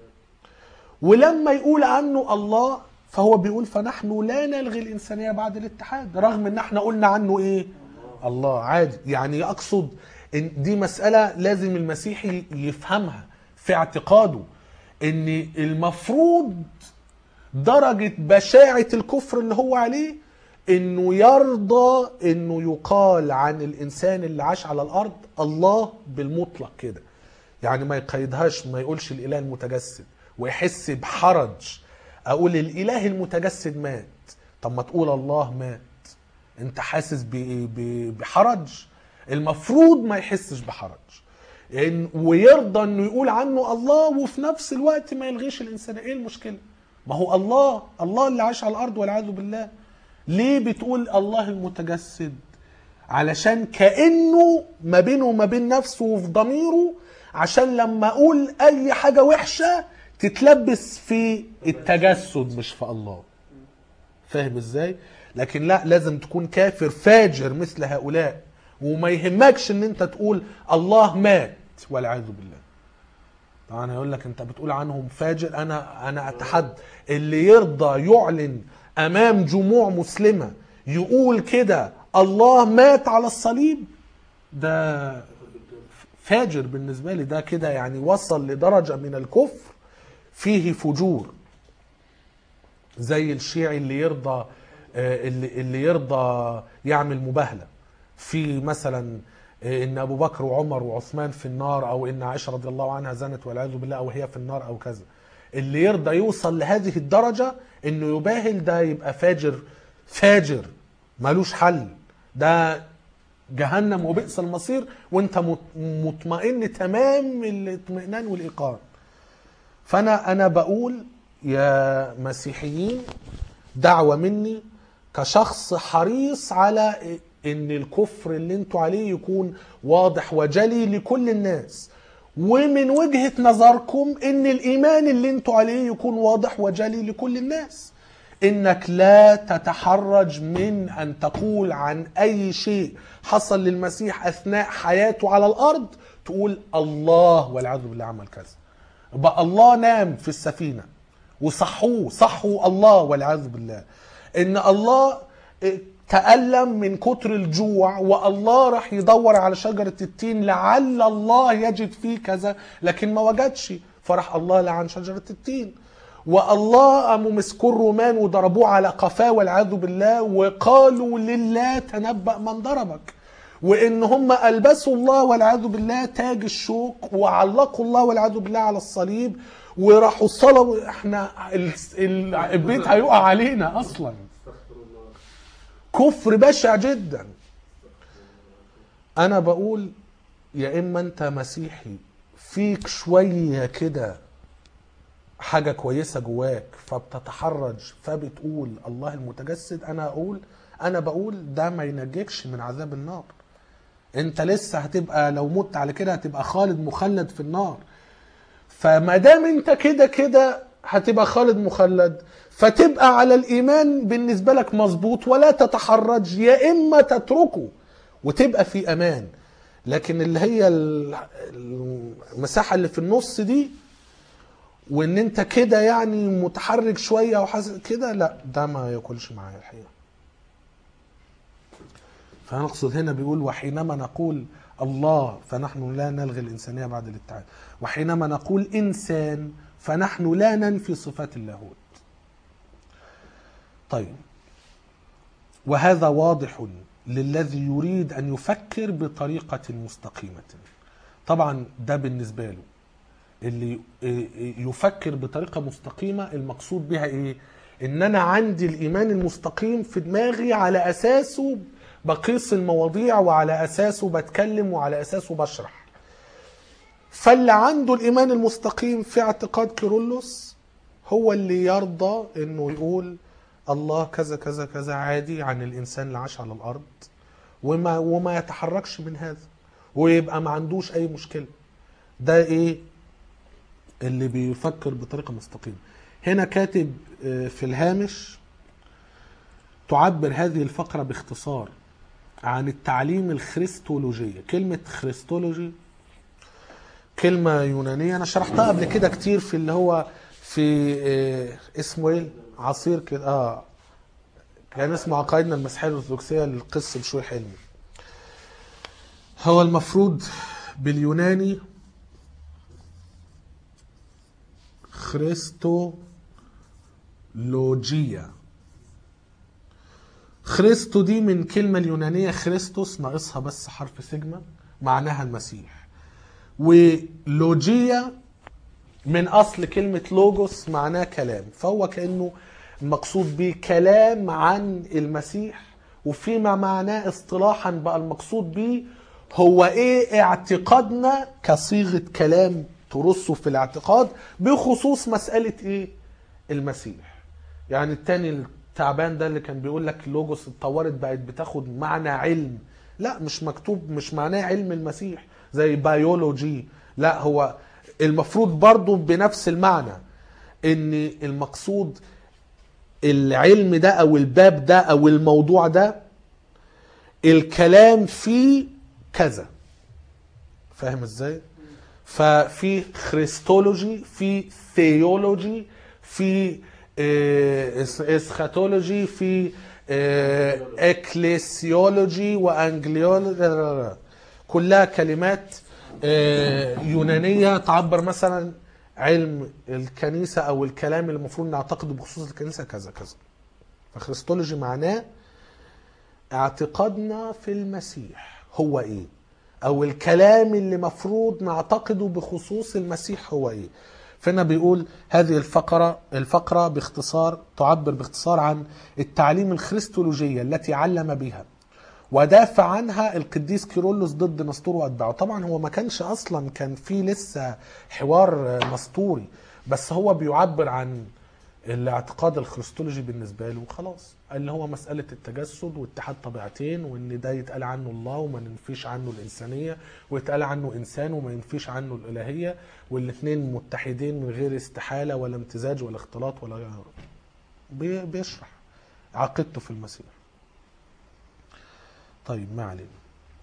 ولما يقول عنه الله فهو بيقول فنحن لا نلغي الإنسانية بعد الاتحاد رغم ان احنا قلنا عنه ايه الله عادي يعني اقصد ان دي مسألة لازم المسيحي يفهمها في اعتقاده ان المفروض درجة بشاعة الكفر اللي هو عليه انه يرضى انه يقال عن الانسان اللي عاش على الارض الله بالمطلق كده يعني ما يقيدهاش ما يقولش الاله المتجسد ويحس بحرج اقول الاله المتجسد مات طب ما تقول الله مات انت حاسس ب- ب- بحرج المفروض ما يحسش بحرج إن ويرضى انه يقول عنه الله وفي نفس الوقت ما يلغيش الانسان ايه المشكله ما هو الله الله اللي عاش على الارض والعياذ بالله ليه بتقول الله المتجسد علشان كانه ما بينه وما بين نفسه وفي ضميره عشان لما اقول اي حاجه وحشه تتلبس في التجسد مش في الله فاهم ازاي لكن لا لازم تكون كافر فاجر مثل هؤلاء وما يهمكش ان انت تقول الله مات والعياذ بالله طبعا هيقول لك انت بتقول عنهم فاجر انا انا اتحد اللي يرضى يعلن امام جموع مسلمه يقول كده الله مات على الصليب ده فاجر بالنسبه لي ده كده يعني وصل لدرجه من الكفر فيه فجور زي الشيعي اللي يرضى آه، اللي اللي يرضى يعمل مباهله في مثلا آه، ان ابو بكر وعمر وعثمان في النار او ان عائشه رضي الله عنها زنت والعياذ بالله او هي في النار او كذا اللي يرضى يوصل لهذه الدرجه انه يباهل ده يبقى فاجر فاجر ملوش حل ده جهنم وبئس المصير وانت مط- مطمئن تمام الاطمئنان والايقان فانا انا بقول يا مسيحيين دعوه مني كشخص حريص على ان الكفر اللي انتوا عليه يكون واضح وجلي لكل الناس ومن وجهه نظركم ان الايمان اللي انتوا عليه يكون واضح وجلي لكل الناس انك لا تتحرج من ان تقول عن اي شيء حصل للمسيح اثناء حياته على الارض تقول الله والعياذ بالله عمل كذا بقى الله نام في السفينه وصحوه صحوا الله والعياذ بالله ان الله تألم من كتر الجوع والله راح يدور على شجرة التين لعل الله يجد فيه كذا لكن ما وجدش فراح الله لعن شجرة التين والله قاموا مسكوا الرومان وضربوه على قفاه والعياذ بالله وقالوا لله تنبأ من ضربك وان هم البسوا الله والعياذ بالله تاج الشوك وعلقوا الله والعياذ بالله على الصليب وراحوا صلوا احنا ال- ال- البيت هيقع علينا اصلا استغفر الله كفر بشع جدا انا بقول يا اما انت مسيحي فيك شويه كده حاجه كويسه جواك فبتتحرج فبتقول الله المتجسد انا اقول انا بقول ده ما ينجيكش من عذاب النار انت لسه هتبقى لو مت على كده هتبقى خالد مخلد في النار فما دام انت كده كده هتبقى خالد مخلد فتبقى على الايمان بالنسبه لك مظبوط ولا تتحرج يا اما تتركه وتبقى في امان لكن اللي هي ال- المساحه اللي في النص دي وان انت كده يعني متحرك شويه او حاسس كده لا ده ما ياكلش معايا الحقيقه فنقصد هنا بيقول وحينما نقول الله فنحن لا نلغي الإنسانية بعد الاتحاد وحينما نقول إنسان فنحن لا ننفي صفات اللاهوت طيب وهذا واضح للذي يريد أن يفكر بطريقة مستقيمة طبعا ده بالنسبة له اللي يفكر بطريقة مستقيمة المقصود بها ايه ان انا عندي الايمان المستقيم في دماغي على اساسه بقيس المواضيع وعلى اساسه بتكلم وعلى اساسه بشرح فاللي عنده الايمان المستقيم في اعتقاد كيرلس هو اللي يرضى انه يقول الله كذا كذا كذا عادي عن الانسان اللي عاش على الارض وما وما يتحركش من هذا ويبقى ما عندوش اي مشكله ده ايه اللي بيفكر بطريقه مستقيمه هنا كاتب آه، في الهامش تعبر هذه الفقره باختصار عن التعليم الخريستولوجيه كلمه خريستولوجي كلمه يونانيه انا شرحتها قبل كده كتير في اللي هو في آه، اسمه ايه عصير كده اه كان اسمه عقائدنا المسيحيه الارثوذكسيه للقس بشوي حلمي هو المفروض باليوناني خريستولوجيا خريستو دي من كلمة اليونانية خريستوس ناقصها بس حرف سيجما معناها المسيح ولوجيا من أصل كلمة لوجوس معناه كلام فهو كأنه المقصود به كلام عن المسيح وفيما معناه اصطلاحا بقى المقصود به هو ايه اعتقادنا كصيغة كلام ترصه في الاعتقاد بخصوص مسألة ايه المسيح يعني التاني التعبان ده اللي كان بيقول لك لوجوس اتطورت بقت بتاخد معنى علم لا مش مكتوب مش معناه علم المسيح زي بيولوجي لا هو المفروض برضو بنفس المعنى ان المقصود العلم ده او الباب ده او الموضوع ده الكلام فيه كذا فاهم ازاي ففي خريستولوجي في ثيولوجي في آه، إس- اسخاتولوجي في آه، اكليسيولوجي وانجليولوجي كلها كلمات آه، يونانيه تعبر مثلا علم الكنيسه او الكلام اللي المفروض نعتقده بخصوص الكنيسه كذا كذا فخريستولوجي معناه اعتقادنا في المسيح هو ايه او الكلام اللي مفروض نعتقده بخصوص المسيح هو ايه فهنا بيقول هذه الفقرة الفقرة باختصار تعبر باختصار عن التعليم الخريستولوجية التي علم بها ودافع عنها القديس كيرلس ضد نسطور واتباعه طبعا هو ما كانش اصلا كان في لسه حوار نسطوري بس هو بيعبر عن الاعتقاد الخريستولوجي بالنسبه له خلاص اللي هو مساله التجسد واتحاد طبيعتين وان ده يتقال عنه الله وما ننفيش عنه الانسانيه ويتقال عنه انسان وما ينفيش عنه الالهيه والاثنين متحدين من غير استحاله ولا امتزاج ولا اختلاط ولا غيره بي- بيشرح عقيدته في المسيح طيب ما علينا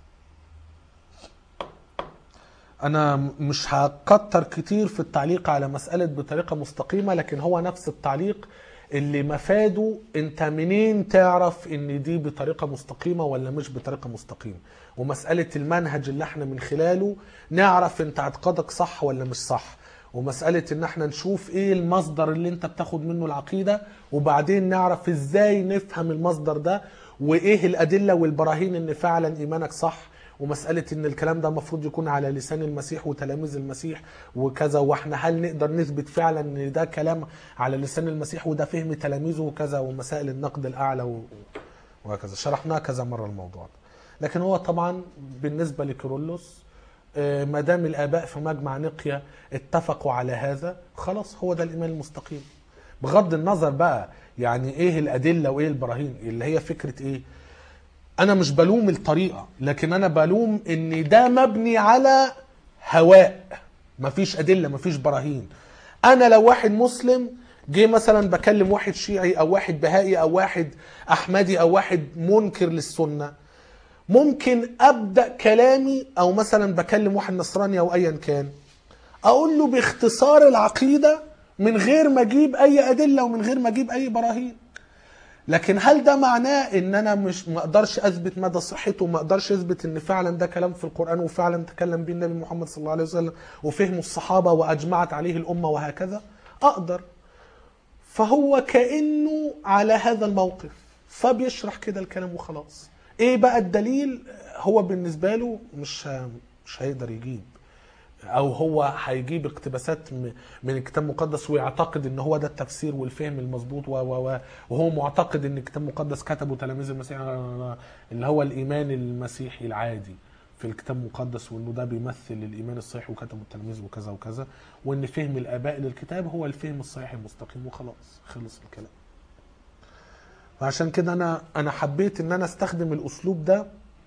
انا م- مش هكتر كتير في التعليق على مسألة بطريقة مستقيمة لكن هو نفس التعليق اللي مفاده انت منين تعرف ان دي بطريقه مستقيمه ولا مش بطريقه مستقيمه ومساله المنهج اللي احنا من خلاله نعرف انت اعتقادك صح ولا مش صح ومساله ان احنا نشوف ايه المصدر اللي انت بتاخد منه العقيده وبعدين نعرف ازاي نفهم المصدر ده وايه الادله والبراهين ان فعلا ايمانك صح ومسألة إن الكلام ده المفروض يكون على لسان المسيح وتلاميذ المسيح وكذا وإحنا هل نقدر نثبت فعلا إن ده كلام على لسان المسيح وده فهم تلاميذه وكذا ومسائل النقد الأعلى و- وهكذا شرحناه كذا مرة الموضوع ده لكن هو طبعا بالنسبة لكيرلس آه، ما دام الآباء في مجمع نقيا اتفقوا على هذا خلاص هو ده الإيمان المستقيم بغض النظر بقى يعني إيه الأدلة وإيه البراهين اللي هي فكرة إيه انا مش بلوم الطريقه لكن انا بلوم ان ده مبني على هواء مفيش ادله مفيش براهين انا لو واحد مسلم جه مثلا بكلم واحد شيعي او واحد بهائي او واحد احمدي او واحد منكر للسنه ممكن ابدا كلامي او مثلا بكلم واحد نصراني او ايا كان اقول له باختصار العقيده من غير ما اجيب اي ادله ومن غير ما اجيب اي براهين لكن هل ده معناه ان انا مش ما اقدرش اثبت مدى صحته وما اقدرش اثبت ان فعلا ده كلام في القران وفعلا تكلم به النبي محمد صلى الله عليه وسلم وفهمه الصحابه واجمعت عليه الامه وهكذا اقدر فهو كانه على هذا الموقف فبيشرح كده الكلام وخلاص ايه بقى الدليل هو بالنسبه له مش ه- مش هيقدر يجيب او هو هيجيب اقتباسات م- من الكتاب المقدس ويعتقد ان هو ده التفسير والفهم المظبوط و و و وهو معتقد ان الكتاب المقدس كتبه تلاميذ المسيح اللي هو الايمان المسيحي العادي في الكتاب المقدس وانه ده بيمثل الايمان الصحيح وكتبه التلاميذ وكذا وكذا وان فهم الاباء للكتاب هو الفهم الصحيح المستقيم وخلاص خلص الكلام فعشان كده انا انا حبيت ان انا استخدم الاسلوب ده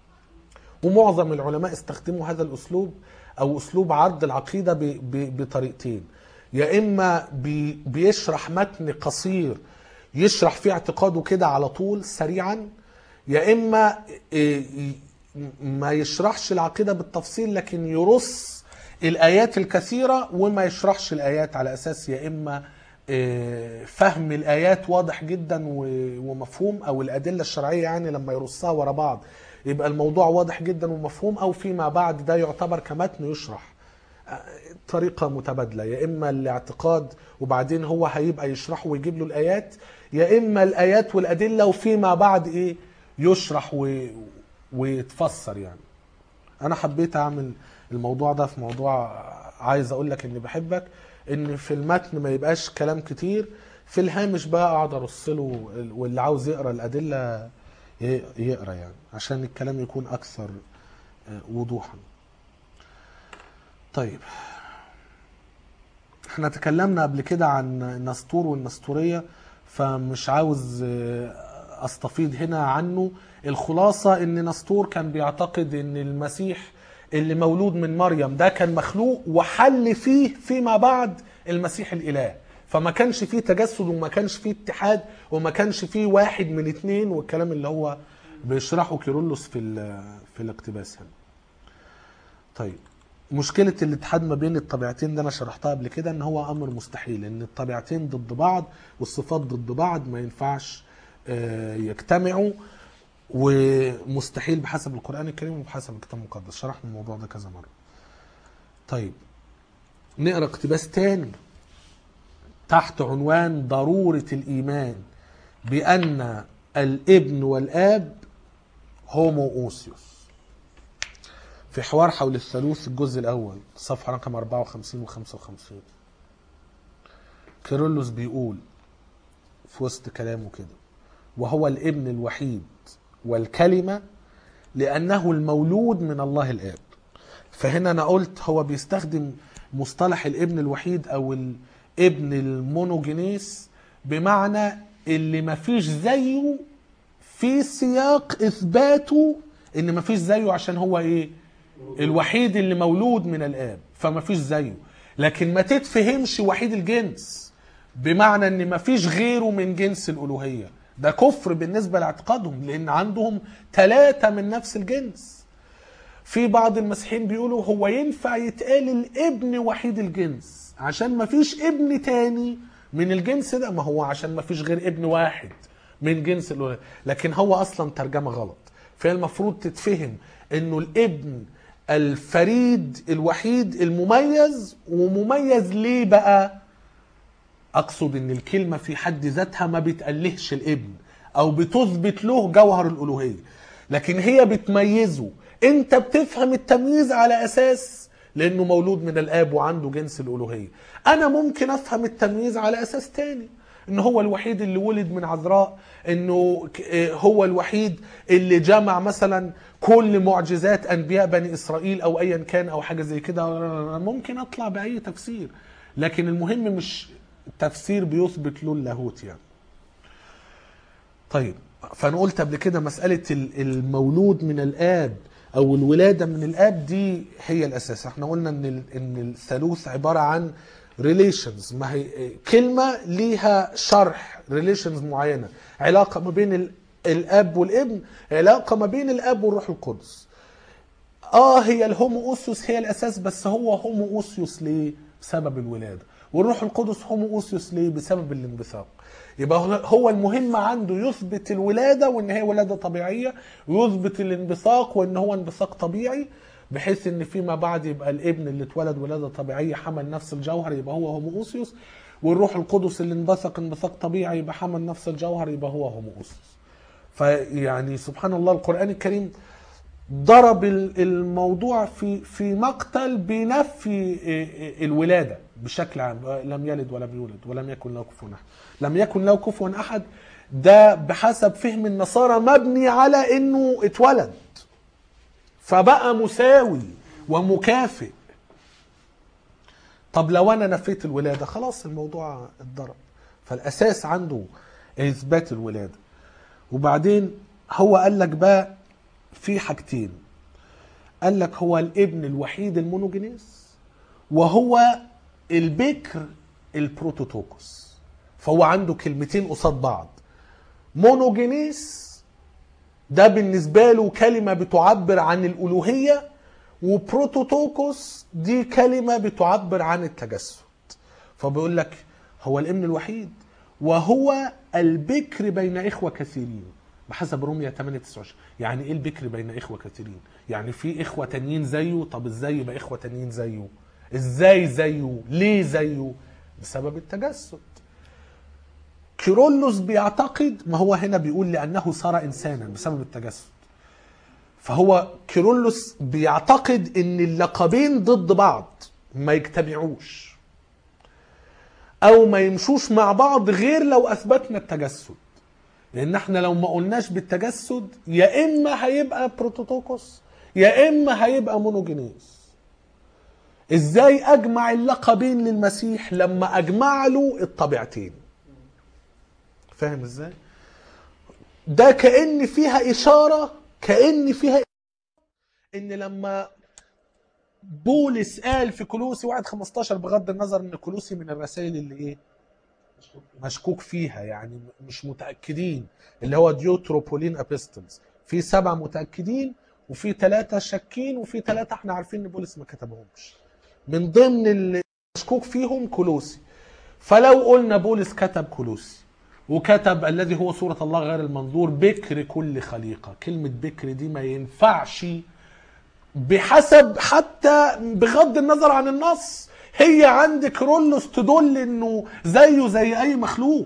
ومعظم العلماء استخدموا هذا الاسلوب او اسلوب عرض العقيده ب- ب- بطريقتين يا اما بي- بيشرح متن قصير يشرح فيه اعتقاده كده على طول سريعا يا اما إيه، ي- ما يشرحش العقيده بالتفصيل لكن يرص الايات الكثيره وما يشرحش الايات على اساس يا اما إيه، فهم الايات واضح جدا و- ومفهوم او الادله الشرعيه يعني لما يرصها ورا بعض يبقى الموضوع واضح جدا ومفهوم او فيما بعد ده يعتبر كمتن يشرح طريقة متبادلة يا إما الاعتقاد وبعدين هو هيبقى يشرحه ويجيب له الآيات يا إما الآيات والأدلة وفيما بعد إيه يشرح و... ويتفسر يعني أنا حبيت أعمل الموضوع ده في موضوع عايز أقول لك إني بحبك إن في المتن ما يبقاش كلام كتير في الهامش بقى أقعد أرص له واللي عاوز يقرأ الأدلة ي- يقرأ يعني عشان الكلام يكون أكثر آه، وضوحا طيب احنا تكلمنا قبل كده عن النسطور والنسطورية فمش عاوز اه، استفيض هنا عنه الخلاصة ان نسطور كان بيعتقد ان المسيح اللي مولود من مريم ده كان مخلوق وحل فيه فيما بعد المسيح الاله فما كانش فيه تجسد وما كانش فيه اتحاد وما كانش فيه واحد من اتنين والكلام اللي هو بيشرحه كيرلس في ال- في الاقتباس هنا طيب مشكلة الاتحاد ما بين الطبيعتين ده انا شرحتها قبل كده ان هو امر مستحيل ان الطبيعتين ضد بعض والصفات ضد بعض ما ينفعش آه، يجتمعوا ومستحيل بحسب القرآن الكريم وبحسب الكتاب المقدس شرحنا الموضوع ده كذا مرة طيب نقرا اقتباس تاني تحت عنوان ضرورة الإيمان بأن الابن والآب هومو أوسيوس في حوار حول الثالوث الجزء الأول صفحة رقم 54 و 55 كيرلس بيقول في وسط كلامه كده وهو الابن الوحيد والكلمة لأنه المولود من الله الآب فهنا أنا قلت هو بيستخدم مصطلح الابن الوحيد أو الابن المونوجينيس بمعنى اللي مفيش زيه في سياق إثباته إن مفيش زيه عشان هو إيه الوحيد اللي مولود من الآب فما فيش زيه لكن ما تتفهمش وحيد الجنس بمعنى ان ما فيش غيره من جنس الألوهية ده كفر بالنسبة لاعتقادهم لأن عندهم ثلاثة من نفس الجنس في بعض المسيحيين بيقولوا هو ينفع يتقال الابن وحيد الجنس عشان ما فيش ابن تاني من الجنس ده ما هو عشان ما فيش غير ابن واحد من جنس الولاده لكن هو اصلا ترجمه غلط فالمفروض تتفهم انه الابن الفريد الوحيد المميز ومميز ليه بقى اقصد ان الكلمه في حد ذاتها ما بتألهش الابن او بتثبت له جوهر الالوهيه لكن هي بتميزه انت بتفهم التمييز على اساس لانه مولود من الاب وعنده جنس الالوهيه انا ممكن افهم التمييز على اساس تاني ان هو الوحيد اللي ولد من عذراء انه ك- آه، هو الوحيد اللي جمع مثلا كل معجزات انبياء بني اسرائيل او ايا كان او حاجه زي كده ممكن اطلع باي تفسير لكن المهم مش تفسير بيثبت له اللاهوت يعني طيب فانا قلت قبل كده مساله ال- المولود من الاب او الولاده من الاب دي هي الاساس احنا قلنا ان ال- ان الثالوث عباره عن ريليشنز ما هي كلمه ليها شرح ريليشنز معينه علاقه ما بين ال- الاب والابن علاقه ما بين الاب والروح القدس اه هي الهومو اوسيوس هي الاساس بس هو هومو اوسيوس ليه بسبب الولاده والروح القدس هومو اوسيوس ليه بسبب الانبثاق يبقى هو- هو المهم عنده يثبت الولاده وان هي ولاده طبيعيه ويثبت الانبثاق وان هو انبثاق طبيعي بحيث ان فيما بعد يبقى الابن اللي اتولد ولاده طبيعيه حمل نفس الجوهر يبقى هو هومو اوسيوس والروح القدس اللي انبثق انبثاق طبيعي يبقى حمل نفس الجوهر يبقى هو هومو اوسيوس فيعني سبحان الله القران الكريم ضرب ال- الموضوع في في مقتل بنفي الولاده بشكل عام لم يلد ولم يولد ولم يكن له كفوا احد لم يكن له كفوا احد ده بحسب فهم النصارى مبني على انه اتولد فبقى مساوي ومكافئ طب لو انا نفيت الولاده خلاص الموضوع اتضرب فالاساس عنده اثبات الولاده وبعدين هو قال لك بقى في حاجتين قال لك هو الابن الوحيد المونوجينيس وهو البكر البروتوتوكوس فهو عنده كلمتين قصاد بعض مونوجينيس ده بالنسبة له كلمة بتعبر عن الألوهية وبروتوتوكوس دي كلمة بتعبر عن التجسد فبيقول لك هو الابن الوحيد وهو البكر بين إخوة كثيرين بحسب رومية 8 29 يعني ايه البكر بين إخوة كثيرين يعني في إخوة تانيين زيه طب ازاي يبقى إخوة تانيين زيه ازاي زيه ليه زيه بسبب التجسد كيرلس بيعتقد ما هو هنا بيقول لأنه صار إنسانا بسبب التجسد فهو كيرلس بيعتقد ان اللقبين ضد بعض ما يجتمعوش او ما يمشوش مع بعض غير لو اثبتنا التجسد لان احنا لو ما قلناش بالتجسد يا اما هيبقى بروتوتوكوس يا اما هيبقى مونوجينيس ازاي اجمع اللقبين للمسيح لما اجمع له الطبيعتين فاهم ازاي ده كأن فيها إشارة كأن فيها إن لما بولس قال في كلوسي 1 15 بغض النظر إن كلوسي من الرسائل اللي إيه؟ مشكوك فيها يعني مش متأكدين اللي هو ديوتروبولين ابيستلز في سبع متأكدين وفي ثلاثة شاكين وفي ثلاثة احنا عارفين ان بولس ما كتبهمش من ضمن اللي مشكوك فيهم كلوسي فلو قلنا بولس كتب كلوسي وكتب الذي هو صورة الله غير المنظور بكر كل خليقة كلمة بكر دي ما ينفعش بحسب حتى بغض النظر عن النص هي عند كرولوس تدل انه زيه زي اي مخلوق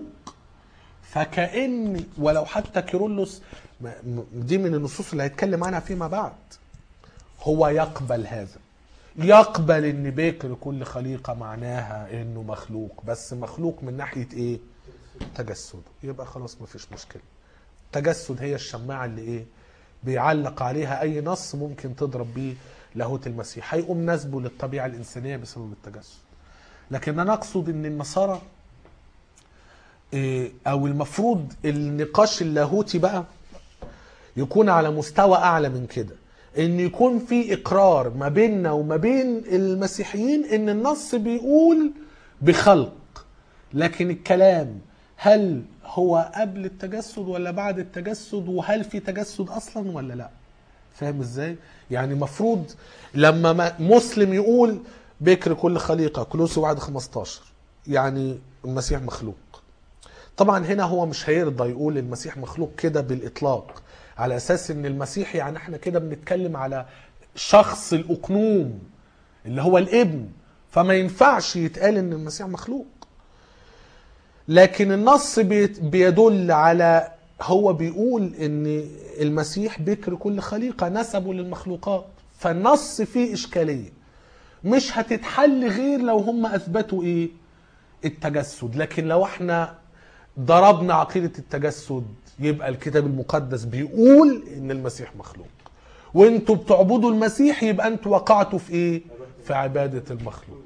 فكأن ولو حتى كيرلس م- م- دي من النصوص اللي هيتكلم عنها فيما بعد هو يقبل هذا يقبل ان بكر كل خليقه معناها انه مخلوق بس مخلوق من ناحيه ايه تجسده يبقى خلاص مفيش مشكله تجسد هي الشماعه اللي ايه بيعلق عليها اي نص ممكن تضرب بيه لاهوت المسيح هيقوم نسبه للطبيعه الانسانيه بسبب التجسد لكن انا اقصد ان النصارى إيه، او المفروض النقاش اللاهوتي بقى يكون على مستوى اعلى من كده ان يكون في اقرار ما بيننا وما بين المسيحيين ان النص بيقول بخلق لكن الكلام هل هو قبل التجسد ولا بعد التجسد وهل في تجسد اصلا ولا لا فاهم ازاي يعني مفروض لما ما- مسلم يقول بكر كل خليقه كلوسي 1 15 يعني المسيح مخلوق طبعا هنا هو مش هيرضى يقول المسيح مخلوق كده بالاطلاق على اساس ان المسيح يعني احنا كده بنتكلم على شخص الاقنوم اللي هو الابن فما ينفعش يتقال ان المسيح مخلوق لكن النص بيت- بيدل على هو بيقول ان المسيح بكر كل خليقه نسبه للمخلوقات فالنص فيه اشكاليه مش هتتحل غير لو هم اثبتوا ايه التجسد لكن لو احنا ضربنا عقيده التجسد يبقى الكتاب المقدس بيقول ان المسيح مخلوق وانتوا بتعبدوا المسيح يبقى انتوا وقعتوا في ايه في عباده المخلوق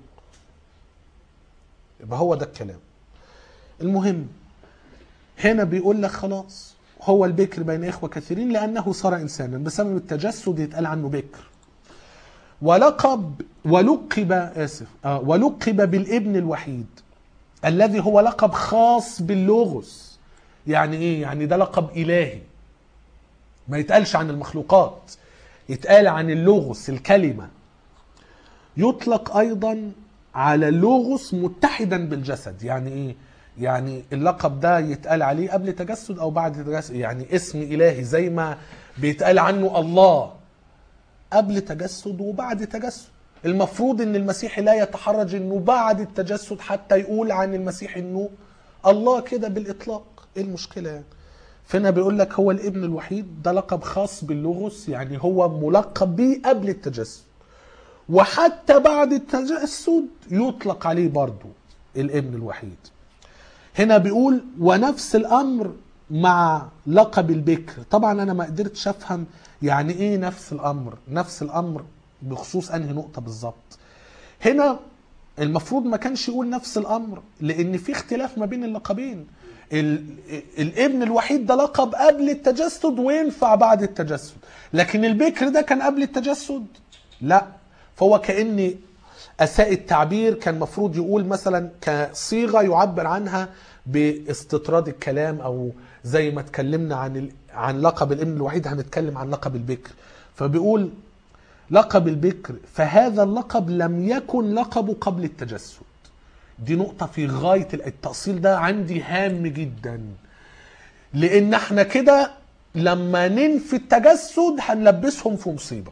يبقى هو ده الكلام المهم هنا بيقول لك خلاص هو البكر بين إخوة كثيرين لأنه صار إنسانا بسبب التجسد يتقال عنه بكر ولقب ولقب آسف آه ولقب بالابن الوحيد الذي هو لقب خاص باللوغوس يعني إيه؟ يعني ده لقب إلهي ما يتقالش عن المخلوقات يتقال عن اللوغوس الكلمة يطلق ايضا على اللوغوس متحدا بالجسد يعني ايه يعني اللقب ده يتقال عليه قبل تجسد او بعد تجسد يعني اسم الهي زي ما بيتقال عنه الله قبل تجسد وبعد تجسد المفروض ان المسيح لا يتحرج انه بعد التجسد حتى يقول عن المسيح انه الله كده بالاطلاق ايه المشكله يعني فهنا بيقول لك هو الابن الوحيد ده لقب خاص باللوغوس يعني هو ملقب به قبل التجسد وحتى بعد التجسد يطلق عليه برضو الابن الوحيد هنا بيقول ونفس الامر مع لقب البكر طبعا انا ما قدرتش افهم يعني ايه نفس الامر نفس الامر بخصوص انهي نقطه بالظبط هنا المفروض ما كانش يقول نفس الامر لان في اختلاف ما بين اللقبين ال- الابن الوحيد ده لقب قبل التجسد وينفع بعد التجسد لكن البكر ده كان قبل التجسد لا فهو كأن أساء التعبير كان مفروض يقول مثلا كصيغة يعبر عنها باستطراد الكلام أو زي ما اتكلمنا عن ال... عن لقب الابن الوحيد هنتكلم عن لقب البكر فبيقول لقب البكر فهذا اللقب لم يكن لقبه قبل التجسد دي نقطة في غاية ال- التأصيل ده عندي هام جدا لأن احنا كده لما ننفي التجسد هنلبسهم في مصيبة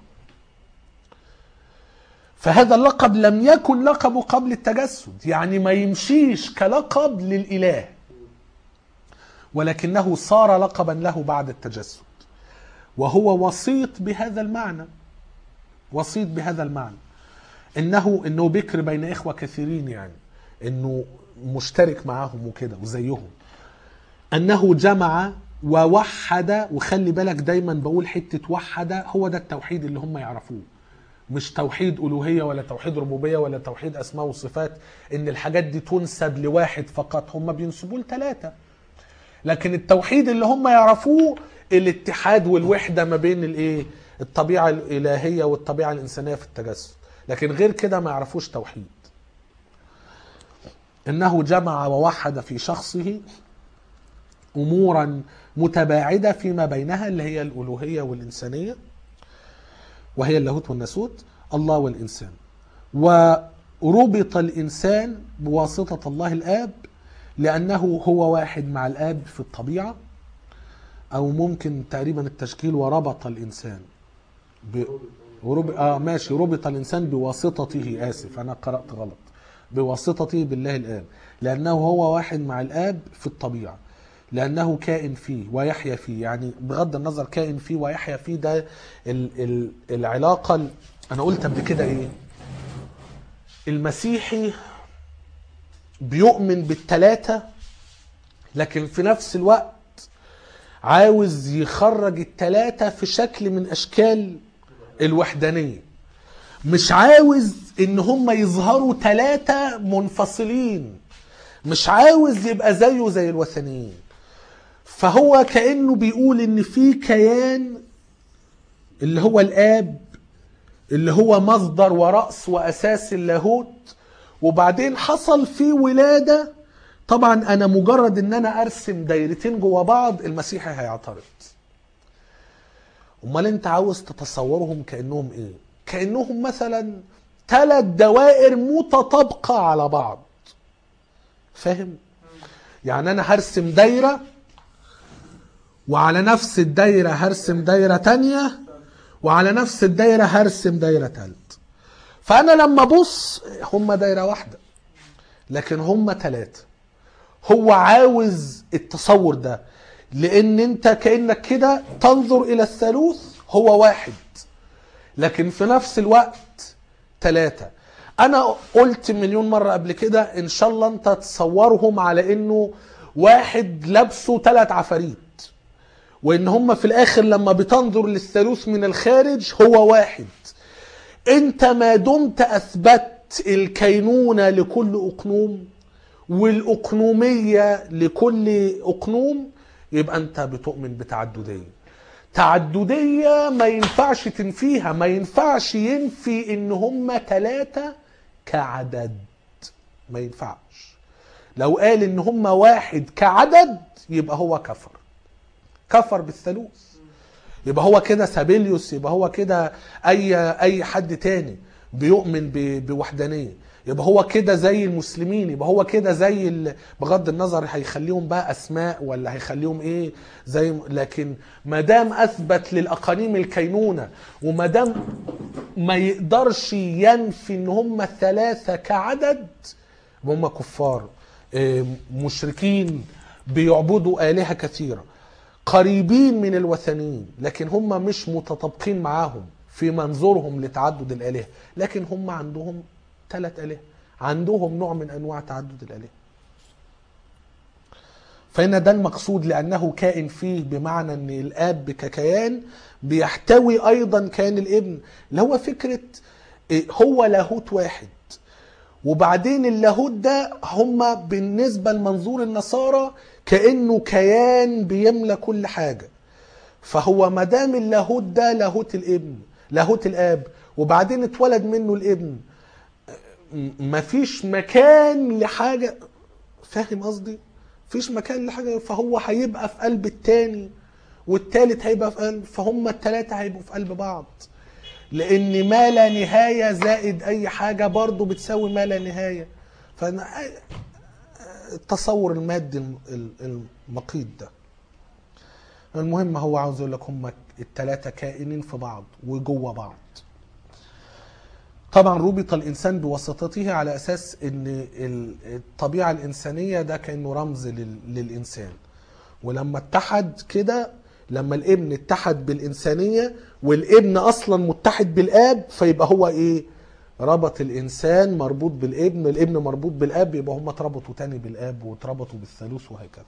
فهذا اللقب لم يكن لقبه قبل التجسد يعني ما يمشيش كلقب للإله ولكنه صار لقبا له بعد التجسد وهو وسيط بهذا المعنى وسيط بهذا المعنى انه انه بكر بين اخوه كثيرين يعني انه مشترك معاهم وكده وزيهم انه جمع ووحد وخلي بالك دايما بقول حته وحد هو ده التوحيد اللي هم يعرفوه مش توحيد الوهيه ولا توحيد ربوبيه ولا توحيد اسماء وصفات ان الحاجات دي تنسب لواحد فقط هم بينسبوه لثلاثه لكن التوحيد اللي هم يعرفوه الاتحاد والوحده ما بين الايه الطبيعه الالهيه والطبيعه الانسانيه في التجسد لكن غير كده ما يعرفوش توحيد انه جمع ووحد في شخصه امورا متباعده فيما بينها اللي هي الالوهيه والانسانيه وهي اللاهوت والناسوت الله والإنسان وربط الإنسان بواسطة الله الآب لأنه هو واحد مع الآب في الطبيعة أو ممكن تقريبا التشكيل وربط الإنسان ب... ورب... آه ماشي ربط الإنسان بواسطته آسف أنا قرأت غلط بواسطته بالله الآب لأنه هو واحد مع الآب في الطبيعة لأنه كائن فيه ويحيا فيه يعني بغض النظر كائن فيه ويحيا فيه ده ال... ال... العلاقة ال... أنا قلت قبل كده إيه المسيحي بيؤمن بالتلاتة لكن في نفس الوقت عاوز يخرج التلاتة في شكل من أشكال الوحدانية مش عاوز ان هم يظهروا تلاتة منفصلين مش عاوز يبقى زيه زي الوثنيين فهو كأنه بيقول ان في كيان اللي هو الاب اللي هو مصدر ورأس وأساس اللاهوت وبعدين حصل فيه ولادة طبعا أنا مجرد إن أنا أرسم دايرتين جوا بعض المسيحي هيعترض أمال أنت عاوز تتصورهم كأنهم إيه؟ كأنهم مثلا ثلاث دوائر متطابقة على بعض فاهم يعني انا هرسم دايره وعلى نفس الدايره هرسم دايره تانية وعلى نفس الدايره هرسم دايره تالت فانا لما ابص هم دايره واحده لكن هم ثلاثه هو عاوز التصور ده لان انت كانك كده تنظر الى الثالوث هو واحد لكن في نفس الوقت ثلاثة انا قلت مليون مرة قبل كده ان شاء الله انت تصورهم على انه واحد لابسه ثلاث عفاريت وان هم في الاخر لما بتنظر للثالوث من الخارج هو واحد انت ما دمت اثبت الكينونة لكل اقنوم والاقنومية لكل اقنوم يبقى انت بتؤمن بتعددية تعددية ما ينفعش تنفيها ما ينفعش ينفي ان هم ثلاثة كعدد ما ينفعش لو قال ان هم واحد كعدد يبقى هو كفر كفر بالثالوث يبقى هو كده سابيليوس يبقى هو كده اي اي حد تاني بيؤمن ب- بوحدانيه يبقى هو كده زي المسلمين يبقى هو كده زي ال... بغض النظر هيخليهم بقى اسماء ولا هيخليهم ايه زي لكن ما دام اثبت للاقانيم الكينونه وما دام ما يقدرش ينفي ان هم الثلاثه كعدد يبقى هم كفار إيه، مشركين بيعبدوا الهه كثيره قريبين من الوثنيين لكن هم مش متطابقين معاهم في منظورهم لتعدد الآلهة لكن هم عندهم ثلاث آلهة عندهم نوع من أنواع تعدد الآلهة فإن ده المقصود لأنه كائن فيه بمعنى أن الآب ككيان بيحتوي أيضا كيان الابن اللي هو فكرة إيه، هو لاهوت واحد وبعدين اللاهوت ده هم بالنسبة لمنظور النصارى كأنه كيان بيملى كل حاجة فهو ما دام اللاهوت ده لاهوت الابن لاهوت الاب وبعدين اتولد منه الابن م- مفيش مكان لحاجة فاهم قصدي؟ مفيش مكان لحاجة فهو هيبقى في قلب التاني والتالت هيبقى في قلب فهم التلاتة هيبقوا في قلب بعض لان ما لا نهايه زائد اي حاجه برضه بتساوي ما لا نهايه فانا التصور المادي الم- المقيت ده المهم هو عاوز يقول لك هم الثلاثه كائنين في بعض وجوه بعض طبعا ربط الانسان بوسطته على اساس ان ال- الطبيعه الانسانيه ده كانه رمز لل- للانسان ولما اتحد كده لما الابن اتحد بالإنسانية والابن أصلا متحد بالآب فيبقى هو إيه ربط الإنسان مربوط بالابن الابن مربوط بالآب يبقى هم اتربطوا تاني بالآب واتربطوا بالثالوث وهكذا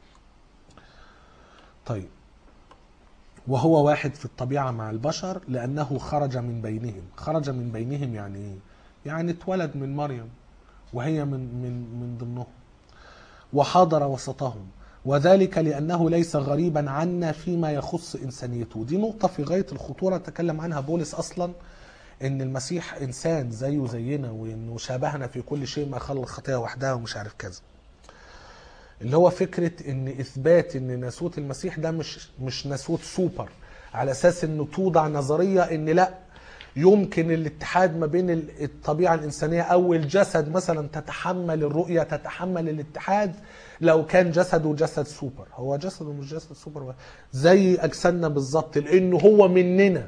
طيب وهو واحد في الطبيعة مع البشر لأنه خرج من بينهم خرج من بينهم يعني إيه؟ يعني اتولد من مريم وهي من من من ضمنهم وحضر وسطهم وذلك لأنه ليس غريبا عنا فيما يخص إنسانيته دي نقطة في غاية الخطورة تكلم عنها بولس أصلا إن المسيح إنسان زيه زينا وإنه شابهنا في كل شيء ما خلى الخطيئة وحدها ومش عارف كذا اللي هو فكرة إن إثبات إن ناسوت المسيح ده مش مش ناسوت سوبر على أساس إنه توضع نظرية إن لأ يمكن الاتحاد ما بين ال- الطبيعة الإنسانية أو الجسد مثلا تتحمل الرؤية تتحمل الاتحاد لو كان جسده جسد سوبر هو جسده مش جسد سوبر زي أجسادنا بالظبط لأنه هو مننا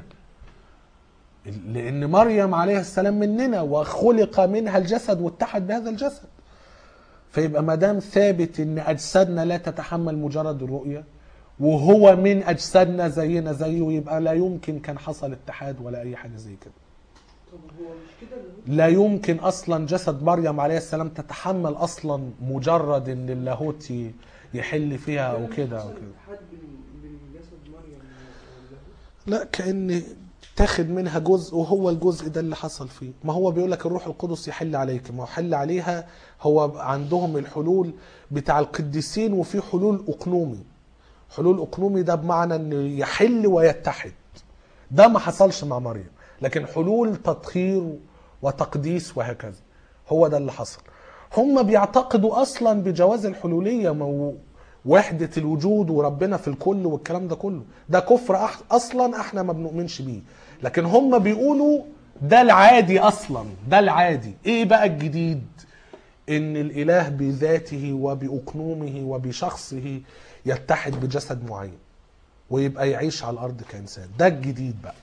لأن مريم عليه السلام مننا وخلق منها الجسد واتحد بهذا الجسد فيبقى ما دام ثابت ان اجسادنا لا تتحمل مجرد الرؤيه وهو من اجسادنا زينا زيه يبقى لا يمكن كان حصل اتحاد ولا اي حاجه زي كده طب هو مش كده اللي هو لا يمكن اصلا جسد مريم عليه السلام تتحمل اصلا مجرد ان اللاهوت ي- يحل فيها او كده او مش كده حد بين بين جسد مريم واللاهوت لا كان تاخد منها جزء وهو الجزء ده اللي حصل فيه ما هو بيقول لك الروح القدس يحل عليك ما هو حل عليها هو عندهم الحلول بتاع القديسين وفي حلول اقنومي حلول اقنومي ده بمعنى انه يحل ويتحد ده ما حصلش مع مريم لكن حلول تطهير وتقديس وهكذا هو ده اللي حصل هم بيعتقدوا اصلا بجواز الحلوليه ما هو وحده الوجود وربنا في الكل والكلام ده كله ده كفر أح- اصلا احنا ما بنؤمنش بيه لكن هم بيقولوا ده العادي اصلا ده العادي ايه بقى الجديد ان الاله بذاته وباقنومه وبشخصه يتحد بجسد معين ويبقى يعيش على الارض كانسان ده الجديد بقى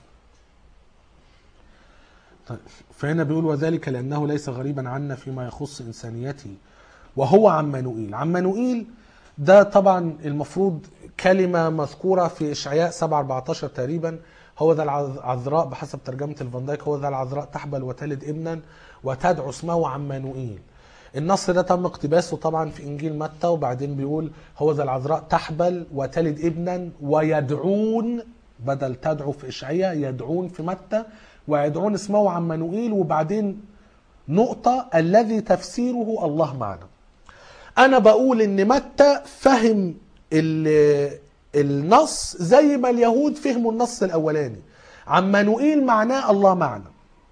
طيب فهنا بيقول وذلك لانه ليس غريبا عنا فيما يخص انسانيته وهو عمانوئيل عمانوئيل ده طبعا المفروض كلمه مذكوره في اشعياء 7 14 تقريبا هو ذا العذراء بحسب ترجمه الفان دايك هو ذا العذراء تحبل وتلد ابنا وتدعو اسمه عمانوئيل النص ده تم اقتباسه طبعا في انجيل متى وبعدين بيقول هو ذا العذراء تحبل وتلد ابنا ويدعون بدل تدعو في اشعياء يدعون في متى ويدعون اسمه عمانوئيل وبعدين نقطة الذي تفسيره الله معنا أنا بقول إن متى فهم ال- النص زي ما اليهود فهموا النص الأولاني عمانوئيل معناه الله معنا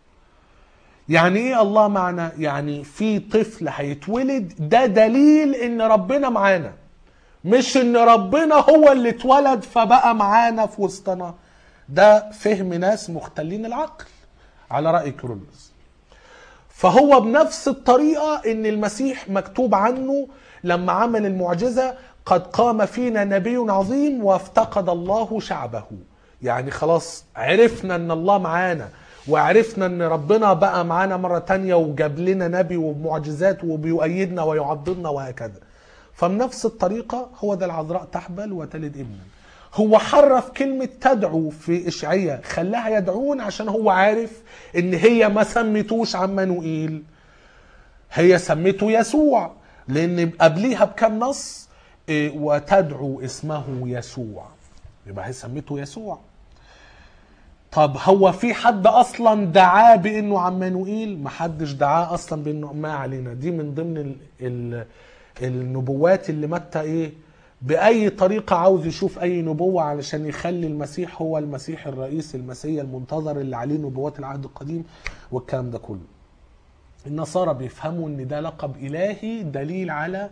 يعني ايه الله معنا يعني في طفل هيتولد ده دليل ان ربنا معانا مش ان ربنا هو اللي اتولد فبقى معانا في وسطنا ده فهم ناس مختلين العقل على رأي كرولوس فهو بنفس الطريقة ان المسيح مكتوب عنه لما عمل المعجزة قد قام فينا نبي عظيم وافتقد الله شعبه يعني خلاص عرفنا ان الله معانا وعرفنا ان ربنا بقى معانا مرة تانية وجاب لنا نبي ومعجزات وبيؤيدنا ويعضدنا وهكذا فبنفس الطريقة هو ده العذراء تحبل وتلد ابنا هو حرف كلمة تدعو في إشعية خلاها يدعون عشان هو عارف إن هي ما سميتوش عمانوئيل هي سميته يسوع لأن قبليها بكم نص إيه، وتدعو اسمه يسوع يبقى هي سميته يسوع طب هو في حد اصلا دعاه بانه عمانوئيل ما حدش دعاه اصلا بانه ما علينا دي من ضمن ال ال النبوات اللي متى ايه باي طريقه عاوز يشوف اي نبوه علشان يخلي المسيح هو المسيح الرئيس المسيح المنتظر اللي عليه نبوات العهد القديم والكلام ده كله النصارى بيفهموا ان ده لقب الهي دليل على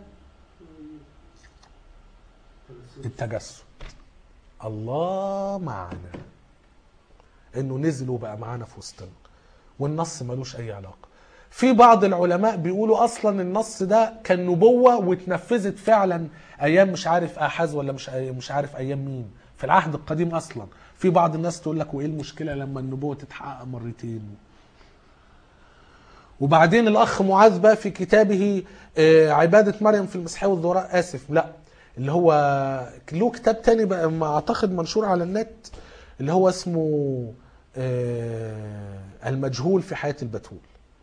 التجسد الله معنا انه نزل وبقى معانا في وسطنا والنص ملوش اي علاقه في بعض العلماء بيقولوا اصلا النص ده كان نبوه واتنفذت فعلا ايام مش عارف احاز ولا مش مش عارف ايام مين في العهد القديم اصلا في بعض الناس تقول لك وايه المشكله لما النبوه تتحقق مرتين وبعدين الاخ معاذ بقى في كتابه آه، عباده مريم في المسيحيه والذراء اسف لا اللي هو له كتاب تاني بقى ما اعتقد منشور على النت اللي هو اسمه آه، المجهول في حياه البتول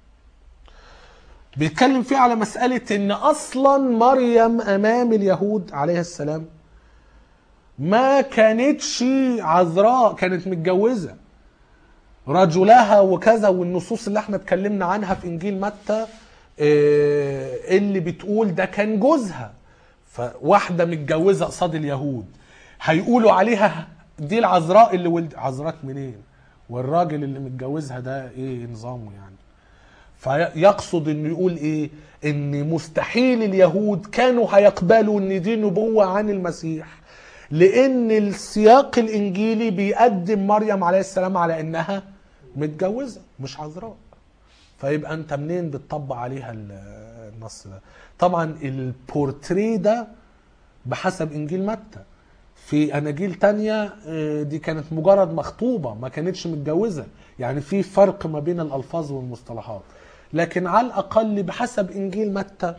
بيتكلم فيه على مسألة إن أصلا مريم أمام اليهود عليها السلام ما كانتش عذراء كانت متجوزة رجلها وكذا والنصوص اللي احنا اتكلمنا عنها في إنجيل متى آه، اللي بتقول ده كان جوزها فواحدة متجوزة قصاد اليهود هيقولوا عليها دي العذراء اللي ولد عذراء منين والراجل اللي متجوزها ده ايه نظامه يعني فيقصد انه يقول ايه ان مستحيل اليهود كانوا هيقبلوا ان دي نبوة عن المسيح لان السياق الانجيلي بيقدم مريم عليه السلام على انها متجوزة مش عذراء فيبقى انت منين بتطبق عليها ال- النص ده طبعا البورتري ده بحسب انجيل متى في اناجيل تانية آه، دي كانت مجرد مخطوبة ما كانتش متجوزة يعني في فرق ما بين الالفاظ والمصطلحات لكن على الاقل بحسب انجيل متى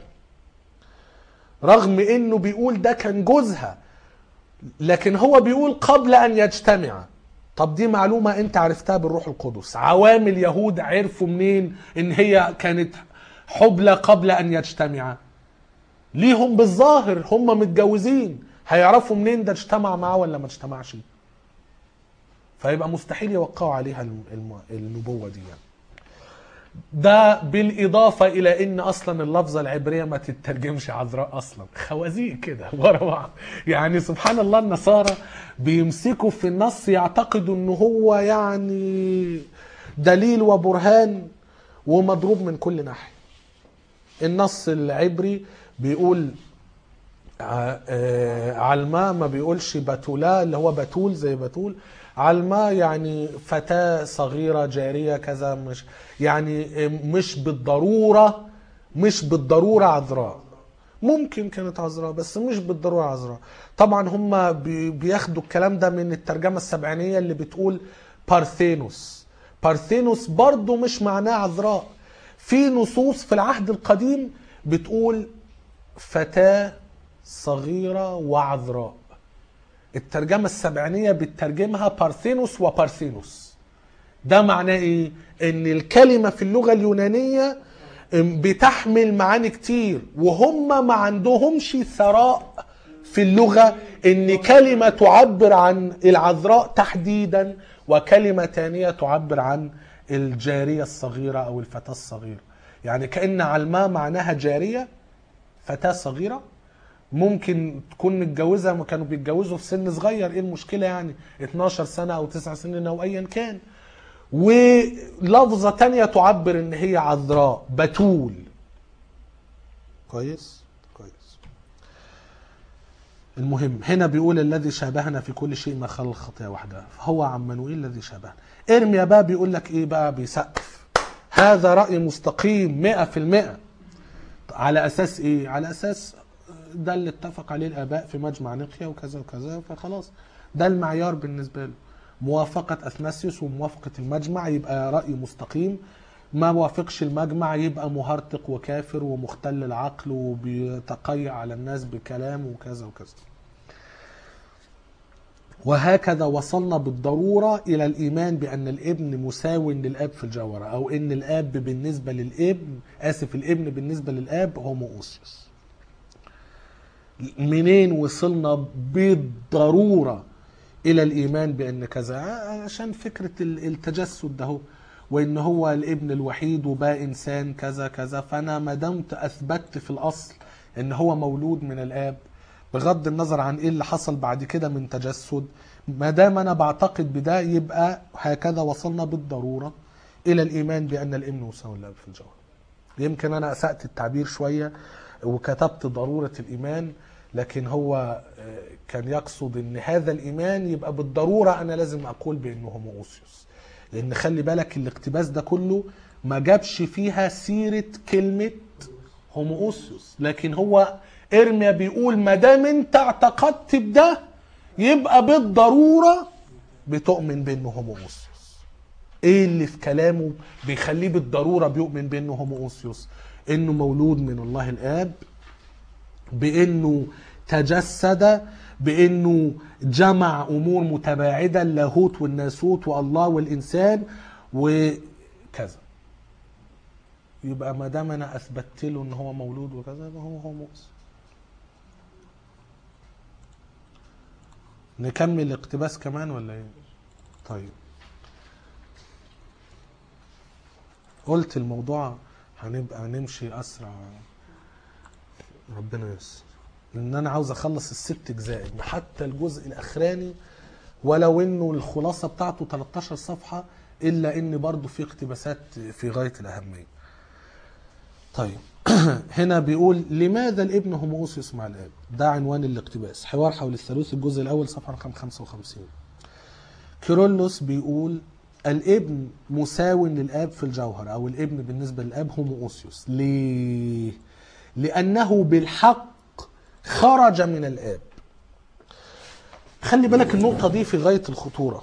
رغم انه بيقول ده كان جوزها لكن هو بيقول قبل ان يجتمع طب دي معلومة انت عرفتها بالروح القدس عوام اليهود عرفوا منين ان هي كانت حبلى قبل ان يجتمعا ليهم بالظاهر هم متجوزين هيعرفوا منين ده اجتمع معاه ولا ما اجتمعش فيبقى مستحيل يوقعوا عليها الم- الم- النبوة دي يعني. ده بالإضافة إلى إن أصلا اللفظة العبرية ما تترجمش عذراء أصلا خوازيق كده ورا بعض يعني سبحان الله النصارى بيمسكوا في النص يعتقدوا إن هو يعني دليل وبرهان ومضروب من كل ناحية النص العبري بيقول ع- آه، علما ما بيقولش بتولا اللي هو بتول زي بتول علما يعني فتاة صغيرة جارية كذا مش يعني آه، مش بالضرورة مش بالضروره عذراء ممكن كانت عذراء بس مش بالضروره عذراء طبعا هم بي- بياخدوا الكلام ده من الترجمه السبعينيه اللي بتقول بارثينوس بارثينوس برضو مش معناه عذراء في نصوص في العهد القديم بتقول فتاه صغيره وعذراء الترجمه السبعينيه بتترجمها بارثينوس وبارثينوس ده معناه ايه ان الكلمه في اللغه اليونانيه بتحمل معاني كتير وهم ما عندهمش ثراء في اللغه ان كلمه تعبر عن العذراء تحديدا وكلمه تانية تعبر عن الجاريه الصغيره او الفتاه الصغيره يعني كان علماء معناها جاريه فتاه صغيره ممكن تكون متجوزه ما كانوا بيتجوزوا في سن صغير ايه المشكله يعني 12 سنه او 9 سنين او ايا كان ولفظه تانية تعبر ان هي عذراء بتول كويس كويس المهم هنا بيقول الذي شابهنا في كل شيء ما خلى الخطيئه وحدها فهو عمانوئيل الذي شابهنا ارميا بقى بيقول لك ايه بقى بيسقف هذا راي مستقيم 100% على اساس ايه على اساس ده اللي اتفق عليه الاباء في مجمع نقيا وكذا وكذا فخلاص ده المعيار بالنسبه له موافقه اثناسيوس وموافقه المجمع يبقى راي مستقيم ما وافقش المجمع يبقى مهرطق وكافر ومختل العقل وبيتقيع على الناس بكلام وكذا وكذا وهكذا وصلنا بالضرورة إلى الإيمان بأن الابن مساو للآب في الجوهرة أو أن الآب بالنسبة للابن آسف الابن بالنسبة للآب هوموؤوسيوس منين وصلنا بالضرورة إلى الإيمان بأن كذا عشان فكرة ال- التجسد ده هو. وإن هو الابن الوحيد وبقى إنسان كذا كذا فأنا ما دمت أثبتت في الأصل إن هو مولود من الآب بغض النظر عن ايه اللي حصل بعد كده من تجسد ما دام انا بعتقد بده يبقى هكذا وصلنا بالضروره الى الايمان بان الابن مساوي للاب في الجوهر يمكن انا اسات التعبير شويه وكتبت ضروره الايمان لكن هو آه، كان يقصد ان هذا الايمان يبقى بالضروره انا لازم اقول بانه هوموؤوسيوس لان خلي بالك الاقتباس ده كله ما جابش فيها سيره كلمه هوموؤوسيوس لكن هو ارميا بيقول ما دام انت اعتقدت بده يبقى بالضروره بتؤمن بانه هوموؤوسيوس ايه اللي في كلامه بيخليه بالضروره بيؤمن بانه هوموؤوسيوس انه مولود من الله الاب بانه تجسد بانه جمع امور متباعده اللاهوت والناسوت والله والانسان وكذا يبقى ما دام انا اثبتت له ان هو مولود وكذا يبقى هو هوموس نكمل الاقتباس كمان ولا ايه طيب قلت الموضوع هنبقى نمشي اسرع ربنا ييسر لان انا عاوز اخلص الست اجزاء حتى الجزء الاخراني ولو انه الخلاصه بتاعته 13 صفحه الا ان برضه في اقتباسات في غايه الاهميه طيب هنا بيقول لماذا الابن هوموسيوس مع الاب ده عنوان الاقتباس حوار حول الثالوث الجزء الاول صفحه رقم 55 كيرلس بيقول الابن مساو للاب في الجوهر او الابن بالنسبه للاب هوموسيوس ليه لانه بالحق خرج من الاب خلي بالك النقطه دي في غايه الخطوره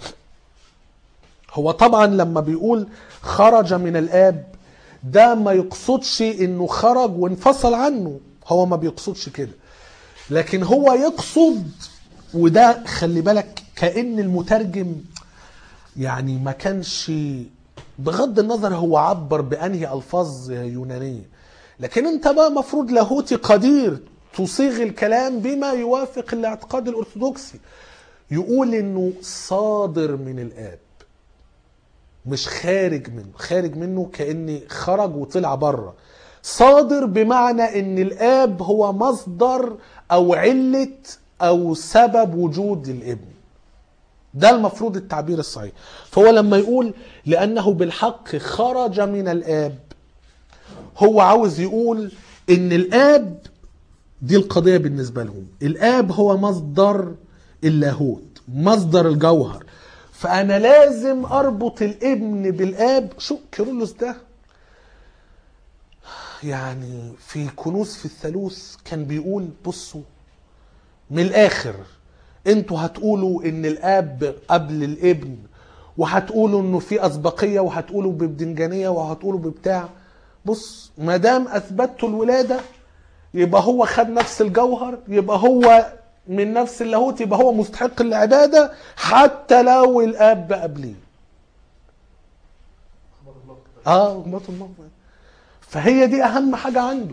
هو طبعا لما بيقول خرج من الاب ده ما يقصدش انه خرج وانفصل عنه هو ما بيقصدش كده لكن هو يقصد وده خلي بالك كأن المترجم يعني ما كانش بغض النظر هو عبر بأنهي ألفاظ يونانية لكن انت بقى مفروض لاهوتي قدير تصيغ الكلام بما يوافق الاعتقاد الأرثوذكسي يقول انه صادر من الآب مش خارج منه خارج منه كأني خرج وطلع بره صادر بمعنى ان الاب هو مصدر او علة او سبب وجود الابن ده المفروض التعبير الصحيح فهو لما يقول لانه بالحق خرج من الاب هو عاوز يقول ان الاب دي القضية بالنسبة لهم الاب هو مصدر اللاهوت مصدر الجوهر فانا لازم اربط الابن بالاب شو كيرلس ده يعني في كنوز في الثالوث كان بيقول بصوا من الاخر انتوا هتقولوا ان الاب قبل الابن وهتقولوا انه في اسبقيه وهتقولوا ببدنجانيه وهتقولوا ببتاع بص ما دام اثبتوا الولاده يبقى هو خد نفس الجوهر يبقى هو من نفس اللاهوت يبقى هو مستحق العباده حتى لو الاب قبليه أخبار الله اه رحمة الله فهي دي اهم حاجه عنده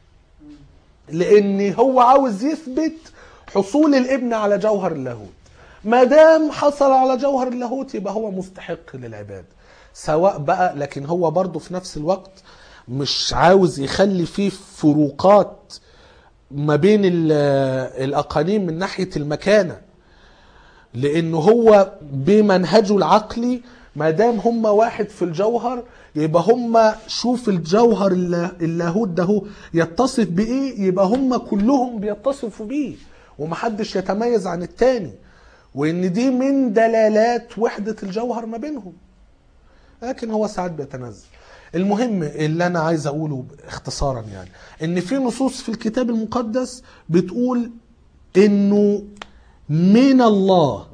لان هو عاوز يثبت حصول الابن على جوهر اللاهوت ما دام حصل على جوهر اللاهوت يبقى هو مستحق للعباده سواء بقى لكن هو برضه في نفس الوقت مش عاوز يخلي فيه فروقات ما بين ال- الاقانيم من ناحيه المكانه لانه هو بمنهجه العقلي ما دام هم واحد في الجوهر يبقى هم شوف الجوهر اللا- اللاهوت ده هو يتصف بايه يبقى هم كلهم بيتصفوا بيه ومحدش يتميز عن التاني وان دي من دلالات وحدة الجوهر ما بينهم لكن هو ساعات بيتنزل المهم اللي انا عايز اقوله اختصارا يعني ان في نصوص في الكتاب المقدس بتقول انه من الله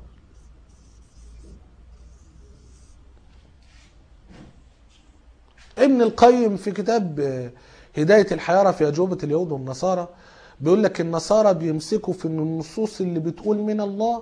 ابن القيم في كتاب آه، هداية الحيارى في أجوبة اليهود والنصارى بيقول لك النصارى بيمسكوا في إن النصوص اللي بتقول من الله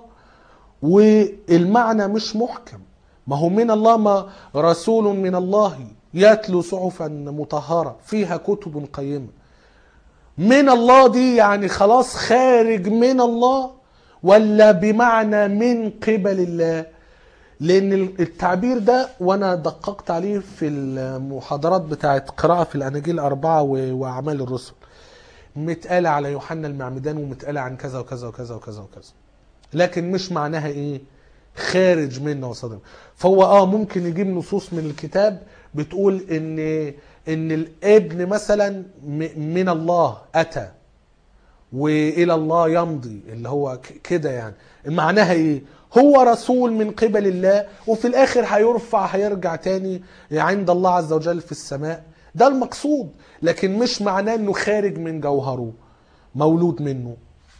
والمعنى مش محكم ما هو من الله ما رسول من الله يتلو صحفا مطهرة فيها كتب قيمة من الله دي يعني خلاص خارج من الله ولا بمعنى من قبل الله لان التعبير ده وانا دققت عليه في المحاضرات بتاعت قراءة في الاناجيل الاربعة و- واعمال الرسل متقالة على يوحنا المعمدان ومتقالة عن كذا وكذا وكذا وكذا وكذا لكن مش معناها ايه خارج منا وصدم فهو اه ممكن يجيب نصوص من الكتاب بتقول ان ان الابن مثلا م- من الله اتى والى الله يمضي اللي هو ك- كده يعني معناها ايه هو رسول من قبل الله وفي الاخر هيرفع هيرجع تاني عند الله عز وجل في السماء ده المقصود لكن مش معناه انه خارج من جوهره مولود منه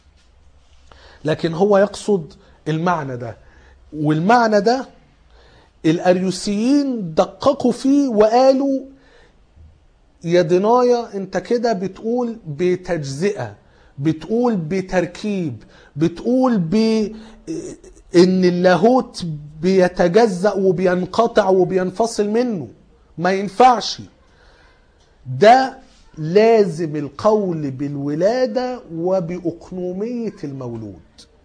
لكن هو يقصد المعنى ده والمعنى ده الاريوسيين دققوا فيه وقالوا يا دنايا انت كده بتقول بتجزئه بتقول بتركيب بتقول ب ان اللاهوت بيتجزأ وبينقطع وبينفصل منه ما ينفعش ده لازم القول بالولادة وبأقنومية المولود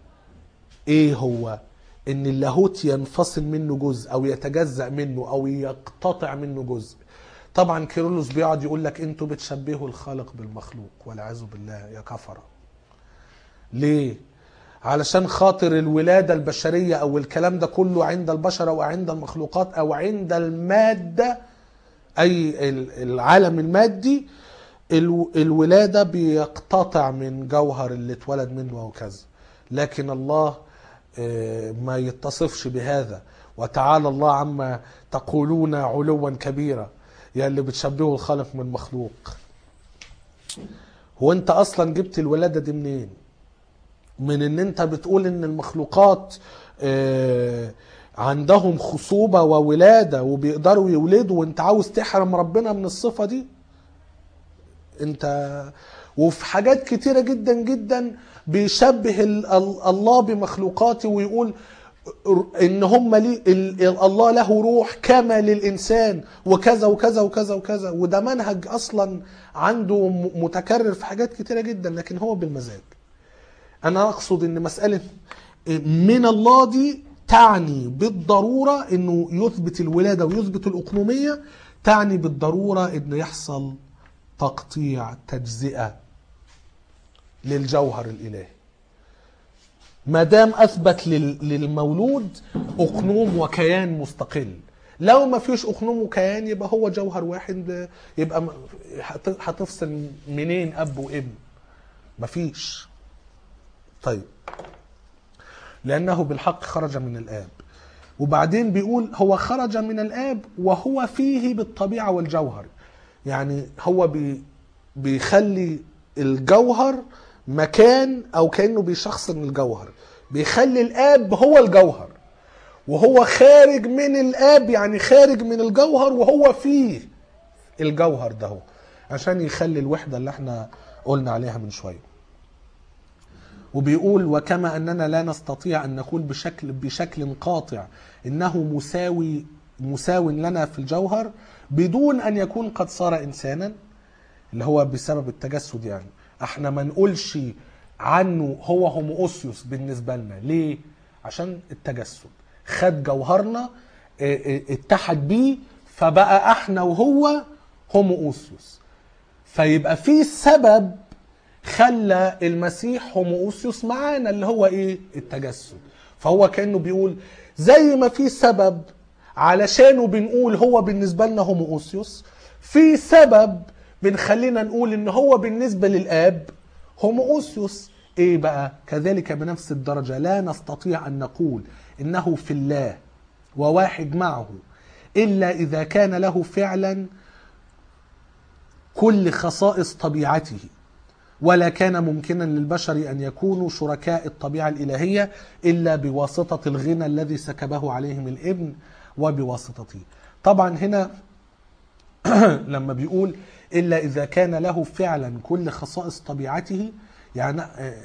ايه هو ان اللاهوت ينفصل منه جزء او يتجزأ منه او يقتطع منه جزء طبعا كيرلس بيقعد يقول لك انتوا بتشبهوا الخالق بالمخلوق والعياذ بالله يا كفره ليه علشان خاطر الولادة البشرية أو الكلام ده كله عند البشر أو عند المخلوقات أو عند المادة أي ال- العالم المادي الو- الولادة بيقتطع من جوهر اللي اتولد منه أو كذا لكن الله آه، ما يتصفش بهذا وتعالى الله عما تقولون علوا كبيرا يا اللي بتشبهوا الخالق من مخلوق هو انت اصلا جبت الولاده دي منين من ان انت بتقول ان المخلوقات آه، عندهم خصوبة وولادة وبيقدروا يولدوا وانت عاوز تحرم ربنا من الصفة دي انت وفي حاجات كتيرة جدا جدا بيشبه ال- ال- الله بمخلوقاته ويقول ان هم لي ال- ال- الله له روح كما للانسان وكذا وكذا وكذا وكذا وده منهج اصلا عنده م- متكرر في حاجات كتيرة جدا لكن هو بالمزاج انا اقصد ان مساله من الله دي تعني بالضروره انه يثبت الولاده ويثبت الاقنوميه تعني بالضروره انه يحصل تقطيع تجزئه للجوهر الالهي ما دام اثبت لل- للمولود اقنوم وكيان مستقل لو ما فيش اقنوم وكيان يبقى هو جوهر واحد يبقى م- هت- هتفصل منين اب وابن مفيش طيب لأنه بالحق خرج من الآب وبعدين بيقول هو خرج من الآب وهو فيه بالطبيعة والجوهر يعني هو بي بيخلي الجوهر مكان او كانه بيشخصن الجوهر بيخلي الاب هو الجوهر وهو خارج من الاب يعني خارج من الجوهر وهو فيه الجوهر ده هو عشان يخلي الوحده اللي احنا قلنا عليها من شويه وبيقول وكما اننا لا نستطيع ان نقول بشكل بشكل قاطع انه مساوي مساو لنا في الجوهر بدون ان يكون قد صار انسانا اللي هو بسبب التجسد يعني احنا ما نقولش عنه هو هوموسيوس بالنسبه لنا ليه عشان التجسد خد جوهرنا اه، اه، اتحد بيه فبقى احنا وهو هوموسيوس فيبقى في سبب خلى المسيح هوموسيوس معانا اللي هو ايه التجسد فهو كانه بيقول زي ما في سبب علشانه بنقول هو بالنسبه لنا هوموسيوس في سبب بنخلينا نقول ان هو بالنسبه للاب هوموسيوس ايه بقى كذلك بنفس الدرجه لا نستطيع ان نقول انه في الله وواحد معه الا اذا كان له فعلا كل خصائص طبيعته ولا كان ممكنا للبشر ان يكونوا شركاء الطبيعه الالهيه الا بواسطه الغنى الذي سكبه عليهم الابن وبواسطته. طبعا هنا لما بيقول الا اذا كان له فعلا كل خصائص طبيعته يعني آه،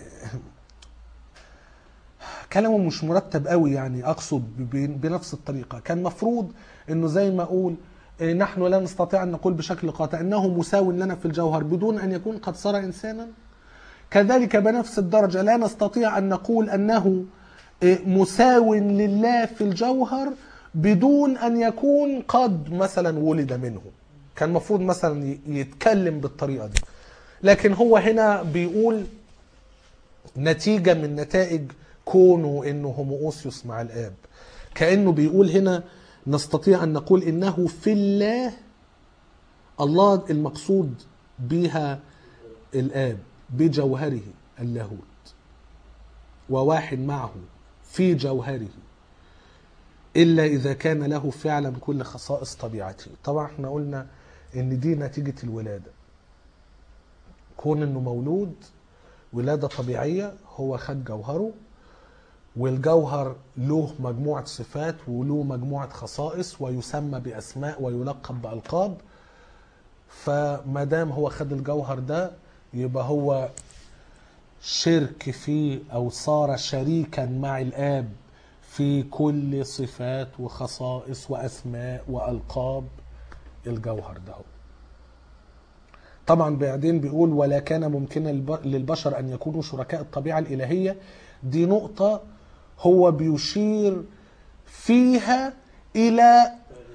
كلامه مش مرتب قوي يعني اقصد ب- بنفس الطريقه كان مفروض انه زي ما اقول آه، نحن لا نستطيع ان نقول بشكل قاطع انه مساو لنا في الجوهر بدون ان يكون قد صار انسانا كذلك بنفس الدرجه لا نستطيع ان نقول انه آه، مساو لله في الجوهر بدون ان يكون قد مثلا ولد منه كان المفروض مثلا ي- يتكلم بالطريقه دي لكن هو هنا بيقول نتيجة من نتائج كونه انه هوموسيوس مع الاب كأنه بيقول هنا نستطيع ان نقول انه في الله الله المقصود بها الاب بجوهره اللاهوت وواحد معه في جوهره الا اذا كان له فعلا كل خصائص طبيعته طبعا احنا قلنا ان دي نتيجة الولادة كون انه مولود ولادة طبيعية هو خد جوهره والجوهر له مجموعة صفات وله مجموعة خصائص ويسمى بأسماء ويلقب بألقاب فما دام هو خد الجوهر ده يبقى هو شرك فيه أو صار شريكا مع الآب في كل صفات وخصائص وأسماء وألقاب الجوهر ده هو. طبعا بعدين بيقول ولا كان ممكنا للب- للبشر ان يكونوا شركاء الطبيعه الالهيه دي نقطه هو بيشير فيها الى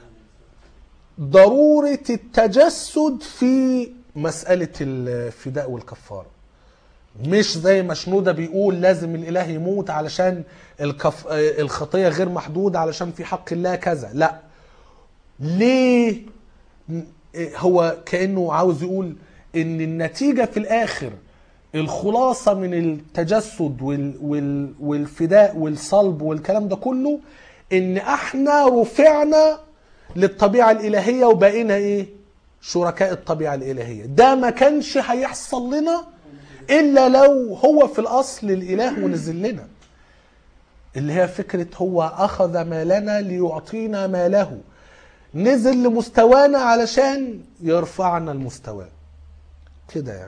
ضروره التجسد في مساله الفداء والكفاره مش زي ما شنوده بيقول لازم الاله يموت علشان الكف... الخطيه غير محدوده علشان في حق الله كذا لا ليه هو كانه عاوز يقول ان النتيجه في الاخر الخلاصه من التجسد وال وال والفداء والصلب والكلام ده كله ان احنا رفعنا للطبيعه الالهيه وبقينا ايه شركاء الطبيعه الالهيه ده ما كانش هيحصل لنا الا لو هو في الاصل الاله ونزل لنا اللي هي فكره هو اخذ مالنا ليعطينا ماله نزل لمستوانا علشان يرفعنا المستوى كده يعني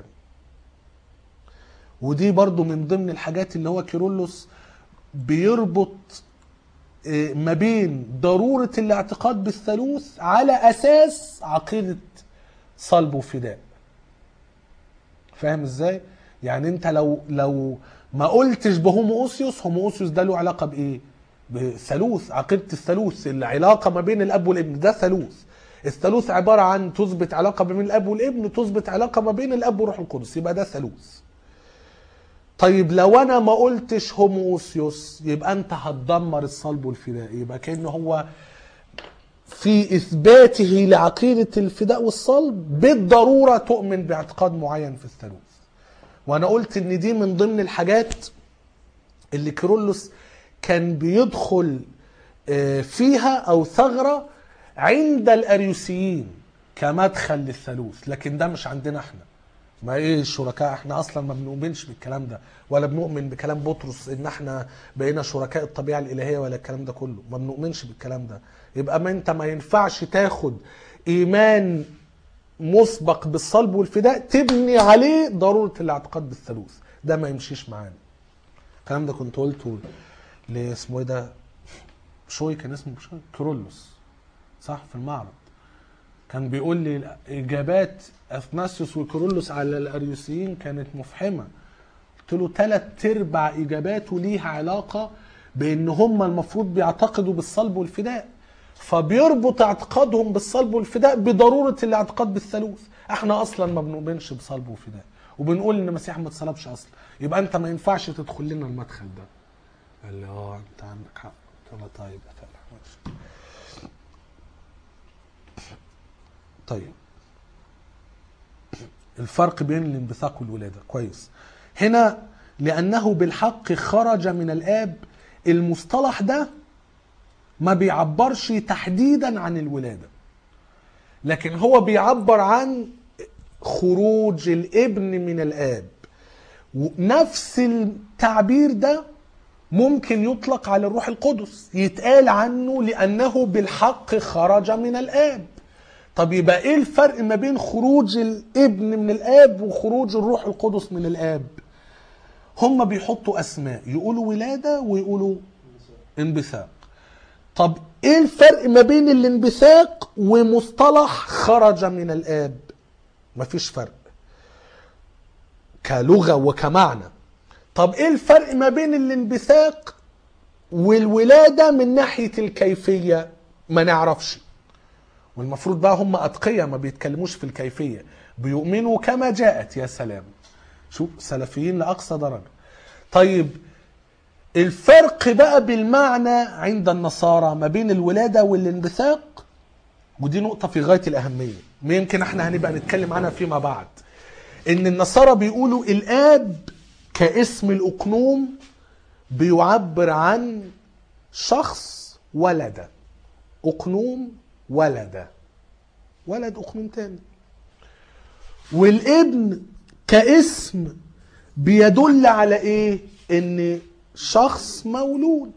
ودي برضو من ضمن الحاجات اللي هو كيرلس بيربط آه، ما بين ضرورة الاعتقاد بالثالوث على أساس عقيدة صلب وفداء فاهم ازاي؟ يعني انت لو لو ما قلتش بهوموسيوس هوموسيوس ده له علاقة بإيه؟ بثالوث عقيدة الثالوث العلاقة ما بين الأب والابن ده ثالوث الثالوث عبارة عن تثبت علاقة ما بين الأب والابن تثبت علاقة ما بين الأب والروح القدس يبقى ده ثالوث طيب لو أنا ما قلتش هوموسيوس يبقى أنت هتدمر الصلب والفداء يبقى كأنه هو في إثباته لعقيدة الفداء والصلب بالضرورة تؤمن باعتقاد معين في الثالوث وأنا قلت إن دي من ضمن الحاجات اللي كيرلس كان بيدخل آه، فيها او ثغره عند الاريوسيين كمدخل للثالوث لكن ده مش عندنا احنا ما ايه الشركاء احنا اصلا ما بنؤمنش بالكلام ده ولا بنؤمن بكلام بطرس ان احنا بقينا شركاء الطبيعه الالهيه ولا الكلام ده كله ما بنؤمنش بالكلام ده يبقى ما انت ما ينفعش تاخد ايمان مسبق بالصلب والفداء تبني عليه ضروره الاعتقاد بالثالوث ده ما يمشيش معانا الكلام ده كنت قلته لاسمه ايه ده شوي كان اسمه شوي كيرلس صح في المعرض كان بيقول لي اجابات اثناسيوس وكيرلس على الاريوسيين كانت مفحمه قلت له ثلاث ارباع اجاباته ليها علاقه بان هم المفروض بيعتقدوا بالصلب والفداء فبيربط اعتقادهم بالصلب والفداء بضروره الاعتقاد بالثالوث احنا اصلا ما بنؤمنش بصلب وفداء وبنقول ان المسيح ما اتصلبش اصلا يبقى انت ما ينفعش تدخل لنا المدخل ده قال لي اه انت عندك حق قلت له طيب يا فالح ماشي طيب الفرق بين الانبثاق والولادة كويس هنا لأنه بالحق خرج من الآب المصطلح ده ما بيعبرش تحديدا عن الولادة لكن هو بيعبر عن خروج الابن من الآب ونفس التعبير ده ممكن يطلق على الروح القدس يتقال عنه لأنه بالحق خرج من الآب طب يبقى ايه الفرق ما بين خروج الابن من الاب وخروج الروح القدس من الاب هم بيحطوا اسماء يقولوا ولاده ويقولوا انبثاق طب ايه الفرق ما بين الانبثاق ومصطلح خرج من الاب مفيش فرق كلغه وكمعنى طب ايه الفرق ما بين الانبثاق والولاده من ناحيه الكيفيه ما نعرفش والمفروض بقى هم أتقياء ما بيتكلموش في الكيفية بيؤمنوا كما جاءت يا سلام شوف سلفيين لأقصى درجة طيب الفرق بقى بالمعنى عند النصارى ما بين الولادة والانبثاق ودي نقطة في غاية الأهمية يمكن احنا هنبقى نتكلم عنها فيما بعد ان النصارى بيقولوا الآب كاسم الأقنوم بيعبر عن شخص ولد أقنوم ولد ولد أقنوم تاني والابن كاسم بيدل على ايه ان شخص مولود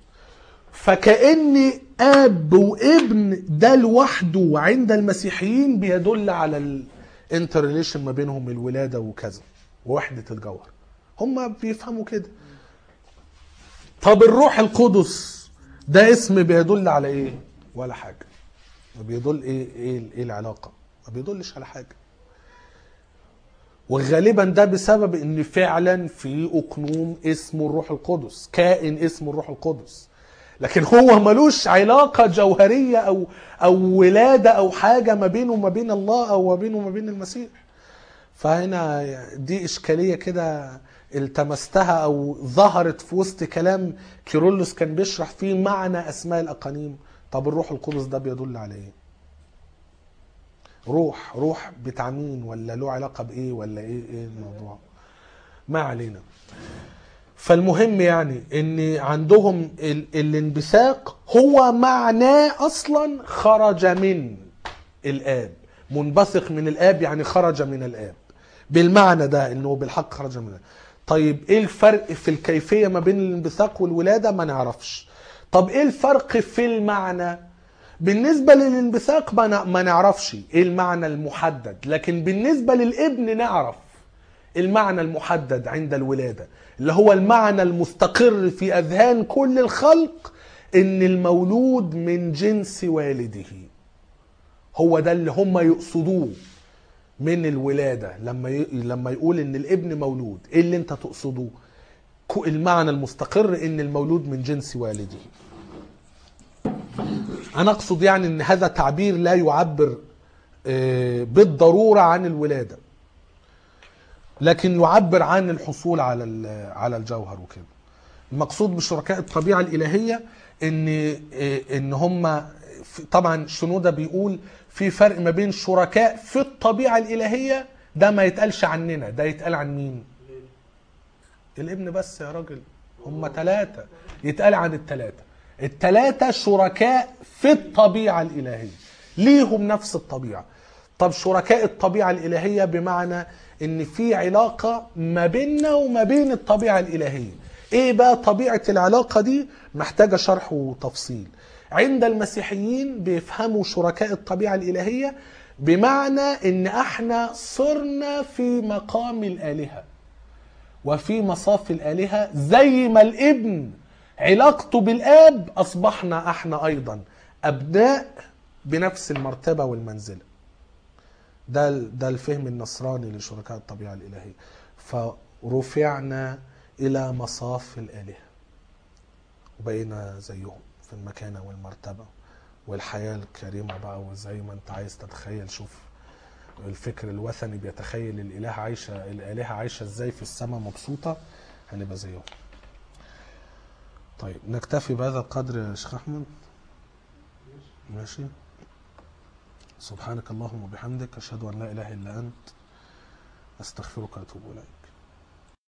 فكأن اب وابن ده لوحده عند المسيحيين بيدل على الانترليشن ما بينهم الولاده وكذا ووحده الجوهر هم بيفهموا كده طب الروح القدس ده اسم بيدل على ايه ولا حاجه ما بيدل ايه ايه ايه العلاقه ما بيدلش على حاجه وغالبا ده بسبب ان فعلا في اقنوم اسمه الروح القدس كائن اسمه الروح القدس لكن هو ملوش علاقة جوهرية أو أو ولادة أو حاجة ما بينه وما بين الله أو ما بينه وما بين المسيح. فهنا دي إشكالية كده التمستها أو ظهرت في وسط كلام كيرلس كان بيشرح فيه معنى أسماء الأقانيم. طب الروح القدس ده بيدل على إيه؟ روح روح بتاع مين ولا له علاقة بإيه ولا إيه إيه الموضوع؟ ما علينا. فالمهم يعني ان عندهم ال- الانبثاق هو معناه اصلا خرج من الاب منبثق من الاب يعني خرج من الاب بالمعنى ده انه بالحق خرج من الاب طيب ايه الفرق في الكيفيه ما بين الانبثاق والولاده ما نعرفش طب ايه الفرق في المعنى بالنسبه للانبثاق ما ن- ما نعرفش ايه المعنى المحدد لكن بالنسبه للابن نعرف المعنى المحدد عند الولادة اللي هو المعنى المستقر في أذهان كل الخلق إن المولود من جنس والده هو ده اللي هم يقصدوه من الولادة لما ي... لما يقول إن الابن مولود إيه اللي أنت تقصده كو- المعنى المستقر إن المولود من جنس والده أنا أقصد يعني إن هذا تعبير لا يعبر آه، بالضرورة عن الولادة لكن يعبر عن الحصول على ال- على الجوهر وكده المقصود بشركاء الطبيعه الالهيه ان إيه، ان هم في- طبعا شنوده بيقول في فرق ما بين شركاء في الطبيعه الالهيه ده ما يتقالش عننا ده يتقال عن مين الابن بس يا راجل هم ثلاثه يتقال عن الثلاثه الثلاثه شركاء في الطبيعه الالهيه ليهم نفس الطبيعه طب شركاء الطبيعة الإلهية بمعنى إن في علاقة ما بيننا وما بين الطبيعة الإلهية إيه بقى طبيعة العلاقة دي محتاجة شرح وتفصيل عند المسيحيين بيفهموا شركاء الطبيعة الإلهية بمعنى إن احنا صرنا في مقام الآلهة وفي مصاف الآلهة زي ما الابن علاقته بالآب أصبحنا احنا أيضا أبناء بنفس المرتبة والمنزلة ده ده الفهم النصراني لشركاء الطبيعة الإلهية فرفعنا إلى مصاف الآلهة وبقينا زيهم في المكانة والمرتبة والحياة الكريمة بقى وزي ما انت عايز تتخيل شوف الفكر الوثني بيتخيل الإله عايشة الآلهة عايشة ازاي في السماء مبسوطة هنبقى زيهم طيب نكتفي بهذا القدر يا شيخ أحمد ماشي سبحانك اللهم وبحمدك أشهد أن لا إله إلا أنت أستغفرك وأتوب إليك